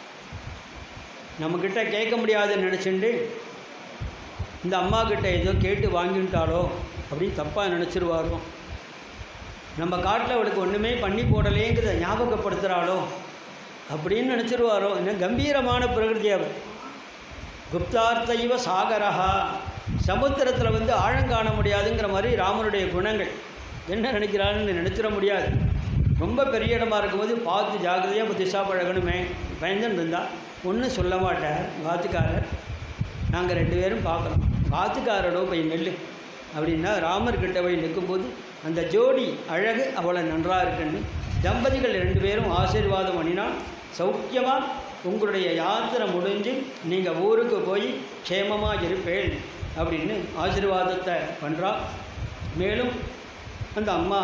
நம்மக்கிட்ட கேட்க முடியாதுன்னு நினச்சிண்டு இந்த அம்மா கிட்ட ஏதோ கேட்டு வாங்கிட்டாலோ அப்படின்னு தப்பாக நினச்சிருவாரோ நம்ம காட்டில் அவளுக்கு ஒன்றுமே பண்ணி போடலேங்கிறத ஞாபகப்படுத்துகிறாளோ அப்படின்னு நினச்சிருவாரோ என்ன கம்பீரமான பிரகிருதி அவர் குப்தார்த்தைவ சாகரஹா சமுத்திரத்தில் வந்து ஆழம் காண முடியாதுங்கிற மாதிரி ராமனுடைய குணங்கள் என்ன நினைக்கிறான்னு நினச்சிட முடியாது ரொம்ப பெரிய இடமா இருக்கும்போது பார்த்து ஜாக்கிரதையாக புத்திசா பழகணுமே பயந்துன்னு இருந்தால் ஒன்றும் சொல்ல மாட்டார் வாத்துக்காரர் நாங்கள் ரெண்டு பேரும் பார்க்குறோம் வாத்துக்காரடோ போய் நெல்லு அப்படின்னா ராமர்கிட்ட போய் நிற்கும்போது அந்த ஜோடி அழகு அவ்வளோ நன்றாக இருக்குன்னு தம்பதிகள் ரெண்டு பேரும் ஆசீர்வாதம் பண்ணினால் சௌக்கியமாக உங்களுடைய யாத்திரை முடிஞ்சு நீங்கள் ஊருக்கு போய் க்ஷேமமாக இருப்பேன் அப்படின்னு ஆசீர்வாதத்தை பண்ணுறா மேலும் அந்த அம்மா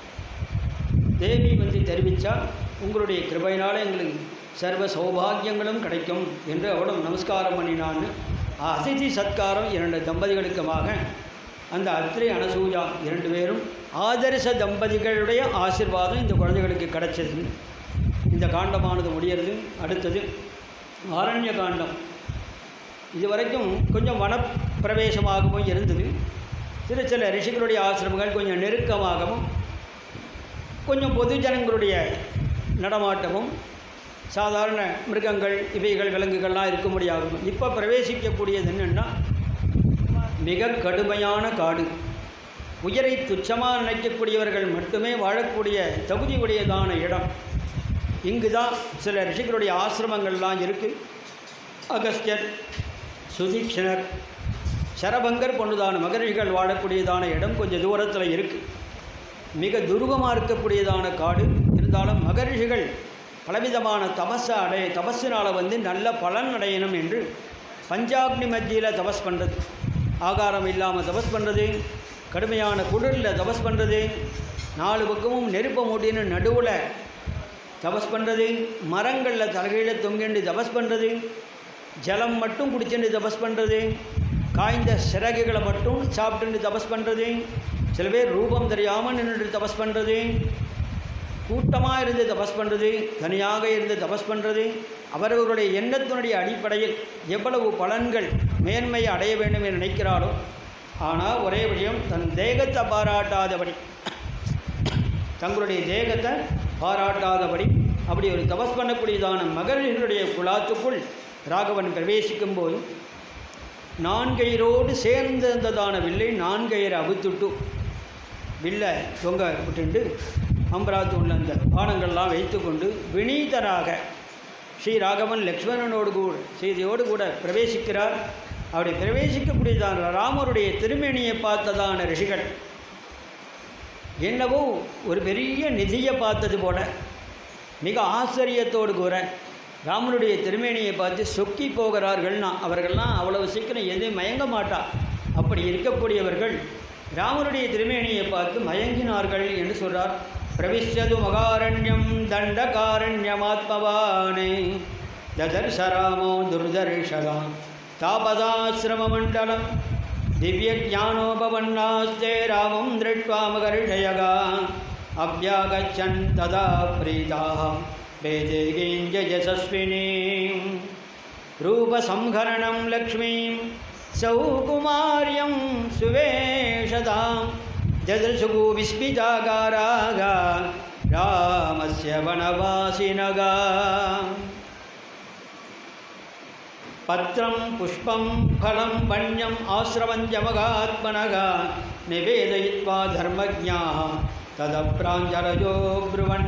தேவி வந்து தெரிவித்தா உங்களுடைய கிருபையினால் எங்களுக்கு சர்வ சௌபாகியங்களும் கிடைக்கும் என்று அவளும் நமஸ்காரம் பண்ணினான்னு அதிதி சத்காரம் இரண்டு தம்பதிகளுக்குமாக அந்த அத்ரி அனசூயா இரண்டு பேரும் ஆதர்ச தம்பதிகளுடைய ஆசிர்வாதம் இந்த குழந்தைகளுக்கு கிடைச்சது இந்த காண்டமானது முடியறது அடுத்தது ஆரண்ய காண்டம் இதுவரைக்கும் கொஞ்சம் வனப்பிரவேசமாகவும் இருந்தது சில சில ரிஷிகளுடைய ஆசிரமங்கள் கொஞ்சம் நெருக்கமாகவும் கொஞ்சம் பொது ஜனங்களுடைய நடமாட்டமும் சாதாரண மிருகங்கள் இவைகள் விலங்குகள்லாம் இருக்கும்படியாகும் இப்போ பிரவேசிக்கக்கூடியது என்னென்னா மிக கடுமையான காடு உயரை துச்சமாக நினைக்கக்கூடியவர்கள் மட்டுமே வாழக்கூடிய தகுதி உடையதான இடம் இங்கு தான் சில ரிஷிகளுடைய ஆசிரமங்கள்லாம் இருக்குது அகஸ்தியர் சுதீக்ஷணர் சரபங்கர் போன்றதான மகரிஷிகள் வாழக்கூடியதான இடம் கொஞ்சம் தூரத்தில் இருக்குது மிக துருவமாக இருக்கக்கூடியதான காடு இருந்தாலும் மகரிஷிகள் பலவிதமான தபஸை அடைய தபஸினால் வந்து நல்ல பலன் அடையணும் என்று பஞ்சாக்னி மத்தியில் தபஸ் பண்ணுறது ஆகாரம் இல்லாமல் தபஸ் பண்ணுறது கடுமையான குளிரில் தபஸ் பண்ணுறது நாலு பக்கமும் நெருப்பை மூட்டின்னு நடுவில் தபஸ் பண்ணுறது மரங்களில் தலைகீழ தொங்கிண்டு தபஸ் பண்ணுறது ஜலம் மட்டும் குடிச்சுட்டு தபஸ் பண்ணுறது காய்ந்த சிறகுகளை மட்டும் சாப்பிட்டுட்டு தபஸ் பண்ணுறது சில பேர் ரூபம் தெரியாமல் நின்றுட்டு தபஸ் பண்ணுறது கூட்டமாக இருந்து தபஸ் பண்ணுறது தனியாக இருந்து தபஸ் பண்ணுறது அவரவர்களுடைய எண்ணத்தினுடைய அடிப்படையில் எவ்வளவு பலன்கள் மேன்மையை அடைய வேண்டும் என்று நினைக்கிறாரோ ஆனால் ஒரே விஷயம் தன் தேகத்தை பாராட்டாதபடி தங்களுடைய தேகத்தை பாராட்டாதபடி அப்படி ஒரு தபஸ் பண்ணக்கூடியதான மகர்களுடைய குலாத்துக்குள் ராகவன் பிரவேசிக்கும் போது நான்கயிரோடு சேர்ந்திருந்ததான வில்லை நான்கயிறு அவுத்துட்டு வில்லை தொங்க விட்டுண்டு அம்பராத்து உள்ள அந்த பானங்கள்லாம் வைத்துக்கொண்டு வினீதராக ஸ்ரீராகவன் லக்ஷ்மணனோடு கூட செய்தியோடு கூட பிரவேசிக்கிறார் அப்படி பிரவேசிக்கக்கூடியதான ராமருடைய திருமேனியை பார்த்ததான ரிஷிகள் என்னவோ ஒரு பெரிய நிதியை பார்த்தது போல மிக ஆச்சரியத்தோடு கூற ராமனுடைய திருமேனியை பார்த்து சொக்கி போகிறார்கள்னா அவர்கள்லாம் அவ்வளவு சீக்கிரம் எதையும் மயங்க மாட்டா அப்படி இருக்கக்கூடியவர்கள் ராமனுடைய திருமேனியை பார்த்து மயங்கினார்கள் என்று சொல்றார் பிரவிஷ்யது மகாரண்யம் தண்டகாரண்யமாத்மவானே ததர்சராமோ துர்தர்ஷகாம் தாபதாசிரமமண்டலம் दिव्यज्ञानोपपन्नास्ते रामं दृष्ट्वा मकर्षयगा अभ्यागच्छन् तदा प्रीताः वेदेगीं यशस्विनीं रूपसंहरणं लक्ष्मीं सौकुमार्यं सुवेशतां ददृशुगु विस्मितागारागा रामस्य वनवासिनगा పత్రం పుష్పం ఫలం వన్యం ఆశ్రవంజమగాత్మనగా నివేదయిత్వా ధర్మజ్ఞా ததப்ராஞ்சரஜோ புருவன்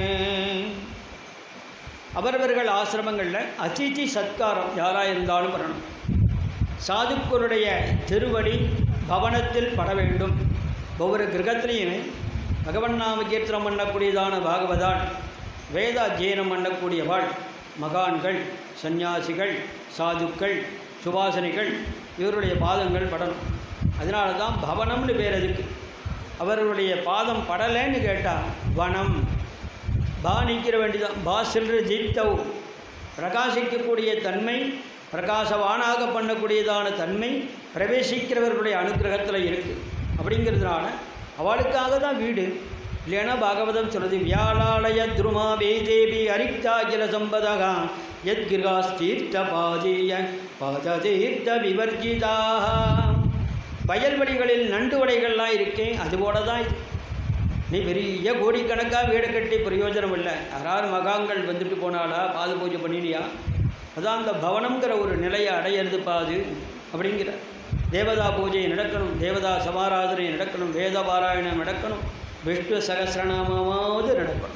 அவரவர்கள் ஆசிரமங்களில் அதிதி சத்காரம் யாராக இருந்தாலும் வரணும் சாதுக்களுடைய திருவடி பவனத்தில் பட வேண்டும் ஒவ்வொரு கிரகத்திலையுமே பகவன் நாம கீர்த்தனம் பண்ணக்கூடியதான பாகவதாள் வேத அத்தியனம் பண்ணக்கூடியவாள் மகான்கள் சந்நியாசிகள் சாதுக்கள் சுபாசனிகள் இவருடைய பாதங்கள் படணும் அதனால தான் பவனம்னு பேர் அதுக்கு அவர்களுடைய பாதம் படலைன்னு கேட்டால் வனம் பா நீக்கிற வேண்டிதான் பா செல்ற ஜீப்தவ் பிரகாசிக்கக்கூடிய தன்மை பிரகாசவானாக பண்ணக்கூடியதான தன்மை பிரவேசிக்கிறவர்களுடைய அனுகிரகத்தில் இருக்குது அப்படிங்கிறதுனால அவளுக்காக தான் வீடு இல்லைன்னா பாகவதம் சொல்றது வியாழாலய துருமா வேதேபி அரிக்தாகில சம்பதகா யத் கிருகாஸ்தீர்த்த பாதீய பாததீர்த்த விவர்ஜிதாக வயல்வெளிகளில் நண்டு வடைகள்லாம் இருக்கேன் அதுபோல தான் இது நீ பெரிய கோடிக்கணக்காக வீடு கட்டி பிரயோஜனம் இல்லை யாராவது மகாங்கள் வந்துட்டு போனாலா பாது பூஜை பண்ணினியா அதான் அந்த பவனம்ங்கிற ஒரு நிலையை அடையிறது பாது அப்படிங்கிற தேவதா பூஜை நடக்கணும் தேவதா சமாராதனை நடக்கணும் வேத பாராயணம் நடக்கணும் விஷ்ணு சகசிரநாமாவது நடக்கணும்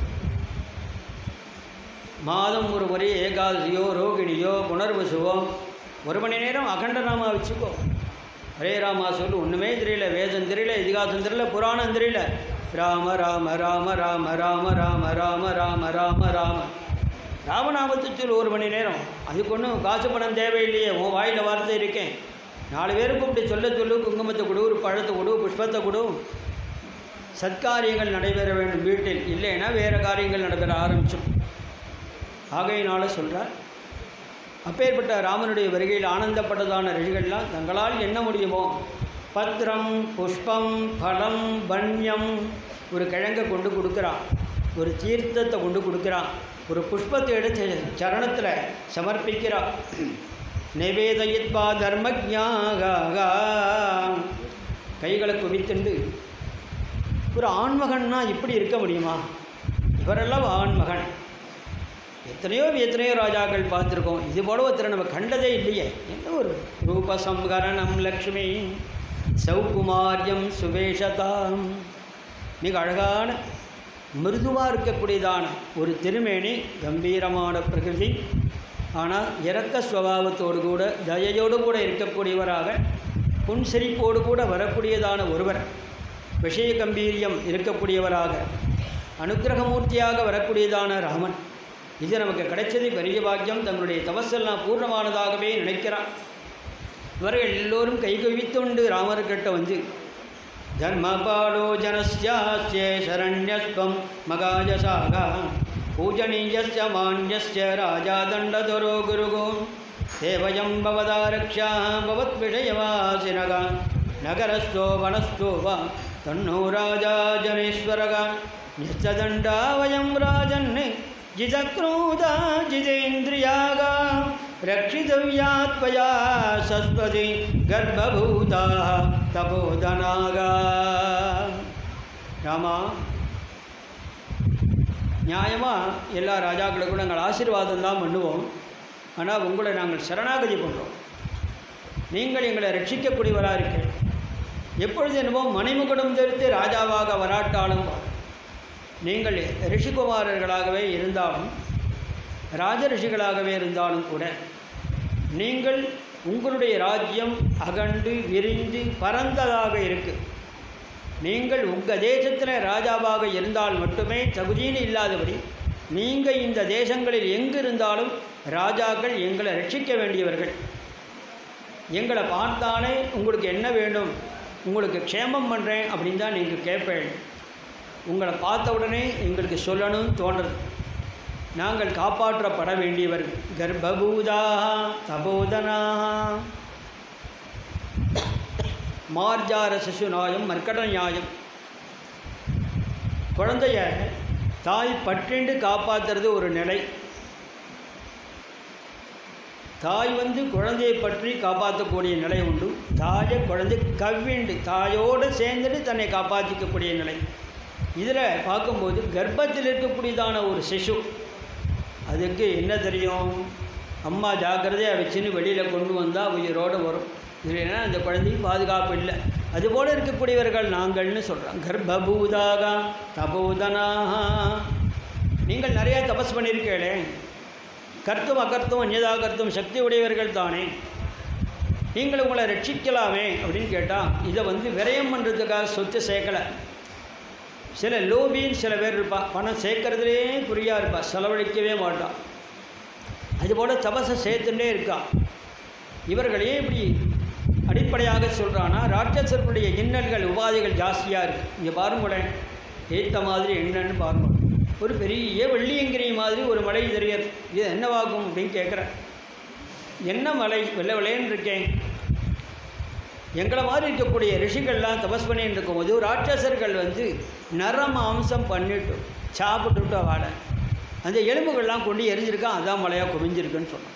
மாதம் ஒரு முறை ஏகாதசியோ ரோகிணியோ புனர்வசுவோ ஒரு மணி நேரம் அகண்ட நாமா வச்சுக்கோ ஹரே ராமா சொல்லு ஒன்றுமே தெரியல வேதம் தெரியல இதிகாசம் தெரியல புராணம் தெரியல ராம ராம ராம ராம ராம ராம ராம ராம ராம ராம ராமநாமத்தை சொல் ஒரு மணி நேரம் அதுக்கு ஒன்றும் காசு பணம் தேவையில்லையே உன் வாயில் வார்த்தை இருக்கேன் நாலு பேருக்கு கூப்பிட்டு சொல்ல சொல்லு குங்குமத்தை கொடு ஒரு பழத்தை கொடு புஷ்பத்தை கொடு சத்காரியங்கள் நடைபெற வேண்டும் வீட்டில் இல்லைன்னா வேறு காரியங்கள் நடைபெற ஆரம்பிச்சோம் ஆகையினால சொல்கிறார் அப்பேற்பட்ட ராமனுடைய வருகையில் ஆனந்தப்பட்டதான ரிஷிகள்லாம் தங்களால் என்ன முடியுமோ பத்திரம் புஷ்பம் பழம் பன்யம் ஒரு கிழங்கை கொண்டு கொடுக்குறான் ஒரு தீர்த்தத்தை கொண்டு கொடுக்குறான் ஒரு புஷ்பத்தை எடுத்து சரணத்தில் சமர்ப்பிக்கிறான் நிவேதயித்வா தர்மஜாக கைகளை குவித்துண்டு ஒரு ஆண்மகன்னா இப்படி இருக்க முடியுமா இவரெல்லாம் ஆண்மகன் எத்தனையோ எத்தனையோ ராஜாக்கள் பார்த்துருக்கோம் இது போல ஒருத்தரை நம்ம கண்டதே இல்லையே என்ன ஒரு ரூபசம்கரணம் லக்ஷ்மி சௌகுமாரியம் சுவேஷதாம் மிக அழகான மிருதுவாக இருக்கக்கூடியதான ஒரு திருமேனி கம்பீரமான பிரகிருதி ஆனால் இறக்க சுவாவத்தோடு கூட தயையோடு கூட இருக்கக்கூடியவராக புன்சிரிப்போடு கூட வரக்கூடியதான ஒருவர் விஷய கம்பீரியம் இருக்கக்கூடியவராக அனுக்கிரகமூர்த்தியாக வரக்கூடியதான ராமன் இது நமக்கு கிடைச்சது பெரிய பாக்கியம் தங்களுடைய தவசெல்லாம் பூர்ணமானதாகவே நினைக்கிறான் இவர்கள் எல்லோரும் கை குவித்துண்டு ராமர்கிட்ட வந்து தர்மபாலோ ஜனஸ்யாஸ்ய சரண்யஸ்வம் மகாஜசாகா பூஜனீயஸ்ய மான்யஸ்ய ராஜா தண்டதரோ குருகோ சேவயம் பவதாரக்ஷா பவத் விஷயவாசினகா நகரஸ்தோ வனஸ்தோ வா தன்னோ ராஜா ஜனேஸ்வரகா நிச்சதண்டா வயம் ராஜன் जिजक्रोधा जितेन्द्रियागा रक्षितव्या त्वया सस्पति गर्भभूताः तपोधनागा ராமா நியாயமாக எல்லா ராஜாக்களுக்கும் நாங்கள் ஆசீர்வாதம் தான் பண்ணுவோம் ஆனால் உங்களை நாங்கள் சரணாகதி பண்ணுறோம் நீங்கள் எங்களை ரட்சிக்கக்கூடியவராக இருக்கீர்கள் எப்பொழுது என்னமோ மணிமுகடம் தெரித்து ராஜாவாக வராட்டாலும் நீங்கள் ரிஷிகுமாரர்களாகவே இருந்தாலும் ராஜ ரிஷிகளாகவே இருந்தாலும் கூட நீங்கள் உங்களுடைய ராஜ்யம் அகண்டு விரிந்து பரந்ததாக இருக்கு நீங்கள் உங்கள் தேசத்தில் ராஜாவாக இருந்தால் மட்டுமே தகுதின்னு இல்லாதபடி நீங்கள் இந்த தேசங்களில் எங்கு இருந்தாலும் ராஜாக்கள் எங்களை ரட்சிக்க வேண்டியவர்கள் எங்களை பார்த்தாலே உங்களுக்கு என்ன வேண்டும் உங்களுக்கு க்ஷேமம் பண்ணுறேன் அப்படின்னு தான் நீங்கள் கேட்பேன் உங்களை பார்த்த உடனே எங்களுக்கு சொல்லணும்னு தோன்றுறது நாங்கள் காப்பாற்றப்பட வேண்டியவர்கள் கர்ப்பபூதாக தபோதனாக மார்ஜார சிசு நியாயம் மர்க்கட நியாயம் குழந்தைய தாய் பற்றிண்டு காப்பாற்றுறது ஒரு நிலை தாய் வந்து குழந்தையை பற்றி காப்பாற்றக்கூடிய நிலை உண்டு தாயை குழந்தை கவ்விண்டு தாயோடு சேர்ந்துட்டு தன்னை காப்பாற்றிக்கக்கூடிய நிலை இதில் பார்க்கும்போது கர்ப்பத்தில் இருக்கக்கூடியதான ஒரு சிசு அதுக்கு என்ன தெரியும் அம்மா ஜாக்கிரதையாக வச்சுன்னு வெளியில் கொண்டு வந்தால் உயிரோடு வரும் இல்லைன்னா அந்த குழந்தைக்கு பாதுகாப்பு இல்லை அதுபோல் இருக்கக்கூடியவர்கள் நாங்கள்னு சொல்கிறோம் கர்ப்பபூதாக தபோதனாக நீங்கள் நிறையா தபஸ் பண்ணியிருக்கீங்களே கர்த்தும் அகர்த்தும் அந்நதா கர்த்தும் சக்தி உடையவர்கள் தானே நீங்கள் உங்களை ரட்சிக்கலாமே அப்படின்னு கேட்டால் இதை வந்து விரயம் பண்ணுறதுக்காக சொத்து சேர்க்கலை சில லோபின்னு சில பேர் இருப்பா பணம் சேர்க்கறதுலே குறியாக இருப்பா செலவழிக்கவே மாட்டான் அதுபோல் தபசை சேர்த்துட்டே இருக்கா இவர்களே இப்படி அடிப்படையாக சொல்கிறான்னா ராட்சசர்களுடைய இன்னல்கள் உபாதைகள் ஜாஸ்தியாக இருக்குது இங்கே பாருங்களேன் ஏற்ற மாதிரி என்னன்னு பாருங்க ஒரு பெரிய வெள்ளியங்கிரி மாதிரி ஒரு மலை தெரியாது இது என்னவாகும் அப்படின்னு கேட்குறேன் என்ன மலை வெள்ளை வெள்ளையன்னு இருக்கேன் எங்களை மாதிரி இருக்கக்கூடிய ரிஷிகள்லாம் தபஸ் பண்ணிட்டு இருக்கும்போது ராட்சசர்கள் வந்து நரம் அம்சம் பண்ணிட்டு சாப்பிட்டுட்டு வாழை அந்த எலும்புகள்லாம் கொண்டு எரிஞ்சிருக்கான் அதான் மலையாக குவிஞ்சிருக்குன்னு சொன்னான்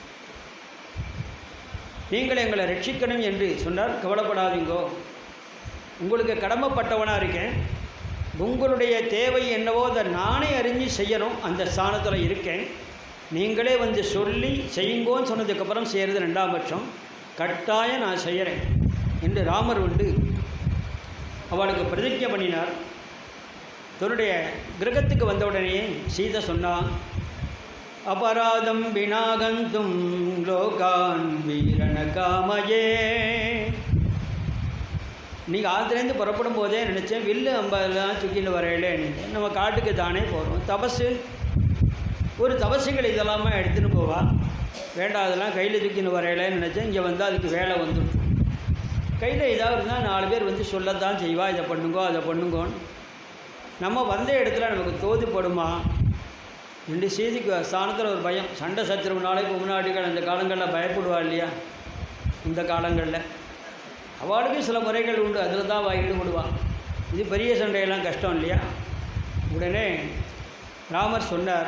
நீங்கள் எங்களை ரட்சிக்கணும் என்று சொன்னார் கவலைப்படாதீங்கோ உங்களுக்கு கடமைப்பட்டவனாக இருக்கேன் உங்களுடைய தேவை என்னவோ அதை நானே அறிஞ்சு செய்யணும் அந்த ஸ்தானத்தில் இருக்கேன் நீங்களே வந்து சொல்லி செய்யுங்கோன்னு சொன்னதுக்கப்புறம் செய்கிறது ரெண்டாம் பட்சம் கட்டாயம் நான் செய்கிறேன் என்று ராமர் வந்து அவளுக்கு பிரதிஜை பண்ணினார் தன்னுடைய கிரகத்துக்கு வந்தவுடனே சீதை சொன்னான் அபராதம் வினாகந்தும் லோகான் வீரண காமயே நீங்கள் ஆற்றுலேருந்து புறப்படும் போதே நினச்சேன் வில்லு அம்பெல்லாம் தூக்கிட்டு வரையில நீங்கள் நம்ம காட்டுக்கு தானே போகிறோம் தபசு ஒரு தபசுகள் இதெல்லாமா எடுத்துன்னு போவா வேண்டாம் அதெல்லாம் கையில் தூக்கின்னு வரையிலன்னு நினச்சேன் இங்கே வந்து அதுக்கு வேலை வந்துடும் கையில் ஏதாவது இருந்தால் நாலு பேர் வந்து சொல்லத்தான் செய்வா இதை பண்ணுங்கோ அதை பண்ணுங்கோன்னு நம்ம வந்த இடத்துல நமக்கு தோதுப்படுமா ரெண்டு செய்திக்கு ஸ்தானத்தில் ஒரு பயம் சண்டை சத்திரவுனாலே இப்போ முன்னாடிகள் அந்த காலங்களில் பயப்படுவா இல்லையா இந்த காலங்களில் அவளுக்கு சில முறைகள் உண்டு அதில் தான் வாங்கிட்டு விடுவான் இது பெரிய சண்டையெல்லாம் கஷ்டம் இல்லையா உடனே ராமர் சொன்னார்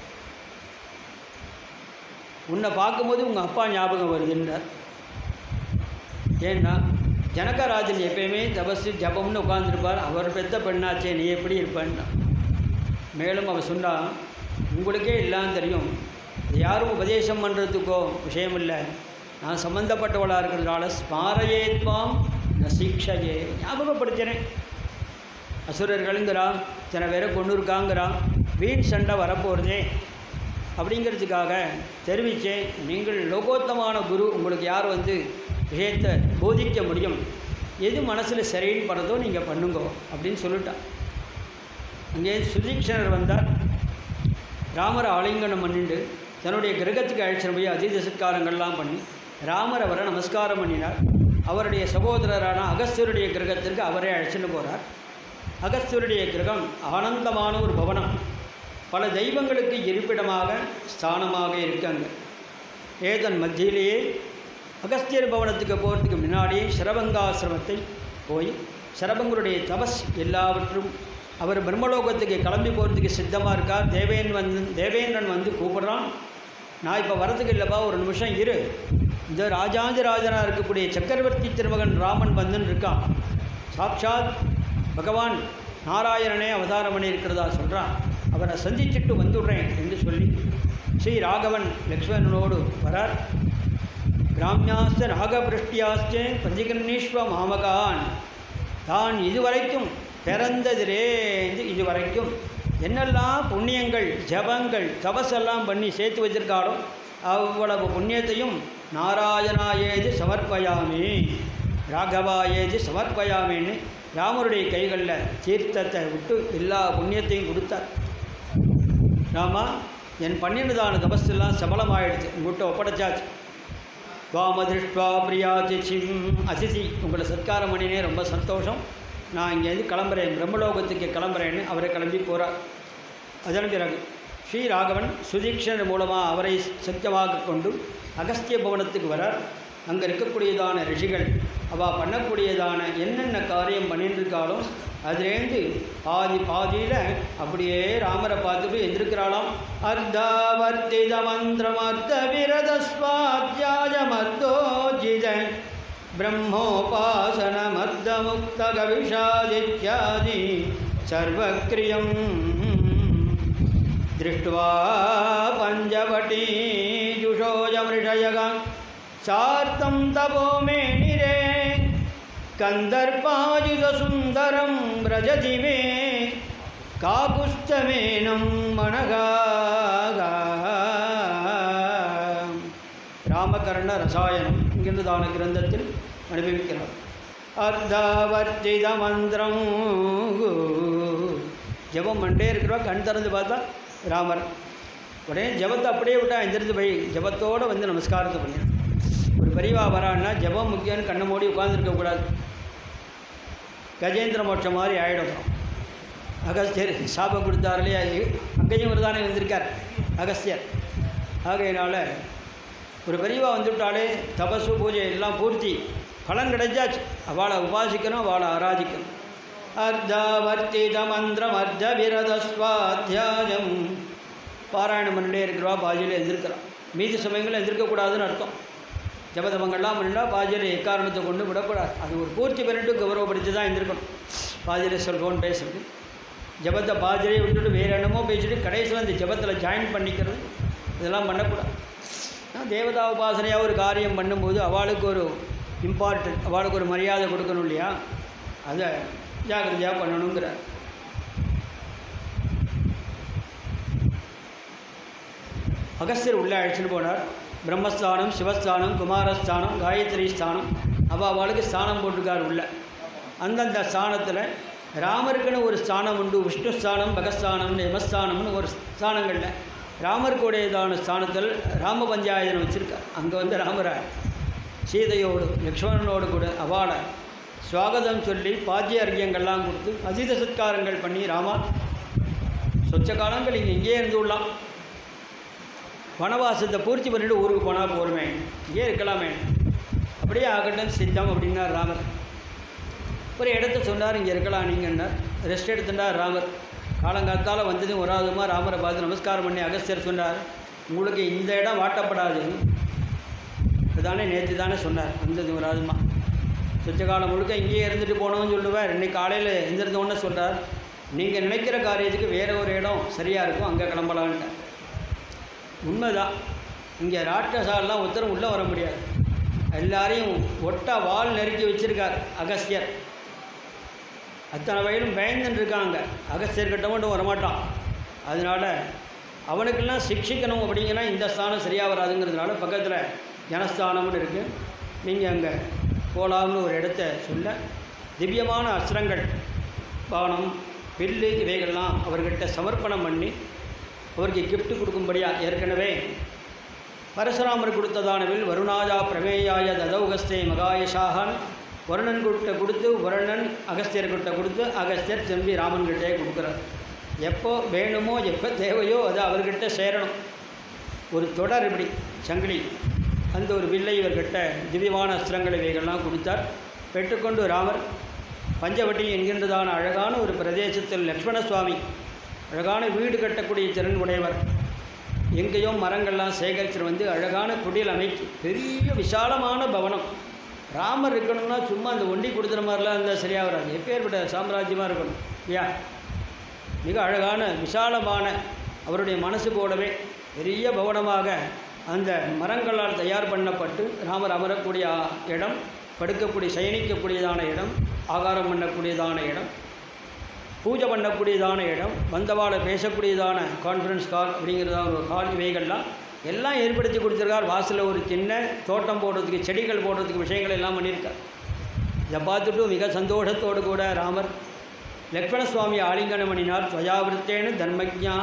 உன்னை பார்க்கும்போது உங்கள் அப்பா ஞாபகம் வருதுன்றார் ஏன்னா ஜனகராஜன் எப்பயுமே தபசு ஜபம்னு உட்காந்துருப்பார் அவர் பெத்த பெண்ணாச்சே நீ எப்படி இருப்பேன்னா மேலும் அவர் சொன்னால் உங்களுக்கே எல்லாம் தெரியும் இது யாரும் உபதேசம் பண்ணுறதுக்கோ விஷயம் இல்லை நான் சம்மந்தப்பட்டவளாக இருக்கிறதுனால ஸ்மாரையேத்வாம் ந சீக்ஷையே ஞாபகப்படுத்துகிறேன் அசுரர்களுங்கிறான் சில பேரை கொண்டு இருக்காங்கிறான் வீண் சண்டை வரப்போகிறதே அப்படிங்கிறதுக்காக தெரிவித்தேன் நீங்கள் லோகோத்தமான குரு உங்களுக்கு யார் வந்து விஷயத்தை போதிக்க முடியும் எது மனசில் சரின்னு படுறதோ நீங்கள் பண்ணுங்கோ அப்படின்னு சொல்லிட்டான் அங்கே சுதீக்ஷணர் வந்தார் ராமரை ஆலிங்கனம் பண்ணிட்டு தன்னுடைய கிரகத்துக்கு அழைச்சிட்டு போய் அதீத சத்காரங்கள்லாம் பண்ணி ராமர் அவரை நமஸ்காரம் பண்ணினார் அவருடைய சகோதரரான அகஸ்தியருடைய கிரகத்திற்கு அவரே அழைச்சிட்டு போகிறார் அகஸ்தியருடைய கிரகம் ஆனந்தமான ஒரு பவனம் பல தெய்வங்களுக்கு இருப்பிடமாக ஸ்தானமாக இருக்காங்க ஏதன் மத்தியிலேயே அகஸ்தியர் பவனத்துக்கு போகிறதுக்கு முன்னாடியே சரபங்காசிரமத்தை போய் சரபங்கருடைய தபஸ் எல்லாவற்றும் அவர் பிரம்மலோகத்துக்கு கிளம்பி போகிறதுக்கு சித்தமாக இருக்கார் தேவேன் வந்து தேவேந்திரன் வந்து கூப்பிடுறான் நான் இப்போ வரதுக்கு இல்லைப்பா ஒரு நிமிஷம் இரு இந்த ராஜாதிராஜனாக இருக்கக்கூடிய சக்கரவர்த்தி திருமகன் ராமன் வந்துன்னு இருக்கான் சாட்சாத் பகவான் நாராயணனே அவதாரம் பண்ணியிருக்கிறதா சொல்கிறான் அவரை சந்திச்சுட்டு வந்துடுறேன் என்று சொல்லி ஸ்ரீ ராகவன் லக்ஷ்மணனோடு வரார் கிராமியாஸ்த நாகபிருஷ்டியாஸ்தே பிரதிகர்ணீஸ்வ மாமகான் தான் இதுவரைக்கும் பிறந்ததிலேருந்து இதுவரைக்கும் என்னெல்லாம் புண்ணியங்கள் ஜபங்கள் தபஸெல்லாம் பண்ணி சேர்த்து வச்சிருக்காளோ அவ்வளவு புண்ணியத்தையும் நாராயணாயேது சமர்ப்பயாமி ராகவாயேது சமர்ப்பயாமின்னு ராமருடைய கைகளில் தீர்த்தத்தை விட்டு எல்லா புண்ணியத்தையும் கொடுத்தார் ராமா என் பன்னிரண்டான தபஸெல்லாம் சபலமாயிடுச்சு உங்கள்கிட்ட ஒப்படைச்சாச்சு துவாமதிருஷ்டுவா பிரியாதிச்சிம் அதிதி உங்களை சத்காரம் பண்ணினே ரொம்ப சந்தோஷம் நான் இங்கேருந்து கிளம்புறேன் பிரம்மலோகத்துக்கு கிளம்புறேன்னு அவரை கிளம்பி போகிறார் அதன் பிறகு ஸ்ரீராகவன் சுதீக்ஷணர் மூலமாக அவரை சத்தியமாக கொண்டு அகஸ்திய பவனத்துக்கு வரார் அங்கே இருக்கக்கூடியதான ரிஷிகள் அவள் பண்ணக்கூடியதான என்னென்ன காரியம் பண்ணிட்டு இருக்காளோ அதுலேருந்து பாதி பாதியில் அப்படியே ராமரை பார்த்துட்டு எந்திருக்கிறாளாம் அர்த்தாவர்த்தித மந்திரம் அர்த்த விரத ஸ்வாத்தியாயமர்த்தோஜித ब्रह्मोपासनमर्दमुक्तगविषादित्यादि सर्वक्रियं दृष्ट्वा पञ्चवटीजुषोजमृषयग सार्तं तपो मे निरे कन्दर्पायुधसुन्दरं व्रजति मे काकुष्ठमेनं मनगा ராமகர்ண ரசாயனம் என்கின்றதான கிரந்தத்தில் அனுபவிக்கிறார் அர்த்தாவர்த்தித மந்திரம் ஜபம் மண்டே இருக்கிறவா கண் திறந்து பார்த்தா ராமர் உடனே ஜபத்தை அப்படியே விட்டா எந்திரிச்சு போய் ஜபத்தோடு வந்து நமஸ்காரத்தை பண்ணிடும் ஒரு பெரியவா வரான்னா ஜபம் முக்கியம்னு கண்ணை மூடி உட்காந்துருக்கக்கூடாது கஜேந்திர மோட்சம் மாதிரி ஆகிடும் அகஸ்தியர் சாபம் கொடுத்தார் இல்லையா அங்கேயும் ஒரு தானே வந்திருக்கார் அகஸ்தியர் ஆகையினால ஒரு பெரியவா வந்துவிட்டாலே தபசு பூஜை எல்லாம் பூர்த்தி பலன் கிடைச்சாச்சு அவளை உபாசிக்கணும் அவளை ஆராதிக்கணும் அர்த்தாவர்த்தித மந்திரம் அர்த்த விரத ஸ்வாத்தியாயம் பாராயணம் பண்ணிட்டே இருக்கிறவா பாஜையில் எந்திருக்கிறான் மீதி சமயங்களில் எந்திருக்கக்கூடாதுன்னு அர்த்தம் ஜபதபங்கள்லாம் பண்ணிட்டா பாஜையில் எக்காரணத்தை கொண்டு விடக்கூடாது அது ஒரு பூர்த்தி பண்ணிட்டு கௌரவப்படுத்தி தான் எந்திருக்கணும் பாஜையில் செல்ஃபோன் பேசுறது ஜபத்தை பாஜையை விட்டுட்டு வேறு என்னமோ பேசிட்டு கடைசியில் அந்த ஜபத்தில் ஜாயின் பண்ணிக்கிறது இதெல்லாம் பண்ணக்கூடாது ஆனால் தேவதா உபாசனையாக ஒரு காரியம் பண்ணும்போது அவளுக்கு ஒரு இம்பார்ட்டன்ட் அவளுக்கு ஒரு மரியாதை கொடுக்கணும் இல்லையா அதை ஜாக்கிரதையாக பண்ணணுங்கிறார் அகஸ்தியர் உள்ளே அழைச்சிட்டு போனார் பிரம்மஸ்தானம் சிவஸ்தானம் குமாரஸ்தானம் காயத்ரி ஸ்தானம் அவள் அவளுக்கு ஸ்தானம் போட்டிருக்கார் உள்ள அந்தந்த ஸ்தானத்தில் ராமருக்குன்னு ஒரு ஸ்தானம் உண்டு விஷ்ணு ஸ்தானம் பகஸ்தானம் யமஸ்தானம்னு ஒரு ஸ்தானங்களில் ராமருக்குடையதான ஸ்தானத்தில் ராம பஞ்சாயதனம் வச்சுருக்கார் அங்கே வந்து ராமரை சீதையோடு லக்ஷ்மணனோடு கூட அவாளை சுவாகதம் சொல்லி பாஜ்ய அர்க்கியங்கள்லாம் கொடுத்து அதீத சத்காரங்கள் பண்ணி ராமா சொச்ச காலங்கள் இங்கே இங்கேயே இருந்து விடலாம் வனவாசத்தை பூர்த்தி பண்ணிட்டு ஊருக்கு போனால் போருமே இங்கே இருக்கலாமே அப்படியே ஆகட்டும் சித்தம் அப்படின்னார் ராமர் ஒரு இடத்த சொன்னார் இங்கே இருக்கலாம் நீங்கன்னார் ரெஸ்ட் எடுத்துட்டார் ராமர் காலங்காத்தால் வந்ததும் வராதுமா ராமரை பார்த்து நமஸ்காரம் பண்ணி அகஸ்தியர் சொன்னார் உங்களுக்கு இந்த இடம் வாட்டப்படாது இதுதானே நேற்று தானே சொன்னார் வந்தது வராதுமா சுத்த காலம் முழுக்க இங்கேயே இருந்துட்டு போனோம்னு சொல்லுவார் இன்னைக்கு காலையில் எழுந்திருந்தோன்னு சொல்கிறார் நீங்கள் நினைக்கிற காரியத்துக்கு வேறு ஒரு இடம் சரியாக இருக்கும் அங்கே கிளம்பலான்ட்டு உண்மைதான் இங்கே ராட்சசாலாம் ஒருத்தரும் உள்ளே வர முடியாது எல்லாரையும் ஒட்டா வால் நெருக்கி வச்சிருக்கார் அகஸ்தியர் அத்தனை வயலும் பயந்துன்னு இருக்காங்க அகஸ்தியர்கிட்ட மட்டும் வரமாட்டான் அதனால் அவனுக்கெல்லாம் சிக்ஷிக்கணும் அப்படிங்கன்னா இந்த ஸ்தானம் சரியாக வராதுங்கிறதுனால பக்கத்தில் ஜனஸ்தானம்னு இருக்குது நீங்கள் அங்கே போகலாம்னு ஒரு இடத்த சொல்ல திவ்யமான அஸ்திரங்கள் பானம் வில்லு இவைகள்லாம் அவர்கிட்ட சமர்ப்பணம் பண்ணி அவருக்கு gift கொடுக்கும்படியாக ஏற்கனவே பரசுராமர் கொடுத்ததான வில் வருணாஜா பிரமேயாய ததௌகஸ்தே மகாயசாகான் வருணன் கிட்ட கொடுத்து வருணன் அகஸ்தியர்கிட்ட கொடுத்து அகஸ்தியர் திரும்பி ராமன்கிட்டே கொடுக்குறார் எப்போ வேணுமோ எப்போ தேவையோ அது அவர்கிட்ட சேரணும் ஒரு தொடர் இப்படி சங்கிலி அந்த ஒரு வில்லை இவர்கிட்ட திவ்யமான அஸ்திரங்கள் இவைகள்லாம் கொடுத்தார் பெற்றுக்கொண்டு ராமர் பஞ்சவட்டி என்கின்றதான அழகான ஒரு பிரதேசத்தில் லக்ஷ்மண சுவாமி அழகான வீடு கட்டக்கூடிய திறன் உடையவர் எங்கேயோ மரங்கள்லாம் சேகரிச்சுட்டு வந்து அழகான குடில் அமைச்சு பெரிய விசாலமான பவனம் ராமர் இருக்கணும்னா சும்மா அந்த ஒண்டி கொடுத்துற மாதிரிலாம் இருந்தால் சரியாக வராது எப்பேற்பட்ட சாம்ராஜ்யமாக இருக்கணும் இல்லையா மிக அழகான விசாலமான அவருடைய மனசு போலவே பெரிய பவனமாக அந்த மரங்களால் தயார் பண்ணப்பட்டு ராமர் அமரக்கூடிய இடம் படுக்கக்கூடிய சயனிக்கக்கூடியதான இடம் ஆகாரம் பண்ணக்கூடியதான இடம் பூஜை பண்ணக்கூடியதான இடம் வந்தவாளை பேசக்கூடியதான கான்ஃபரன்ஸ் கால் அப்படிங்கிறதான ஒரு கால் இவைகள்லாம் எல்லாம் ஏற்படுத்தி கொடுத்துருக்கார் வாசலில் ஒரு சின்ன தோட்டம் போடுறதுக்கு செடிகள் போடுறதுக்கு விஷயங்கள் எல்லாம் பண்ணியிருக்கார் இதை பார்த்துட்டு மிக சந்தோஷத்தோடு கூட ராமர் லக்ஷ்மண சுவாமி ஆலிங்கனம் பண்ணினார் துவயாவிருத்தேன தர்மஜா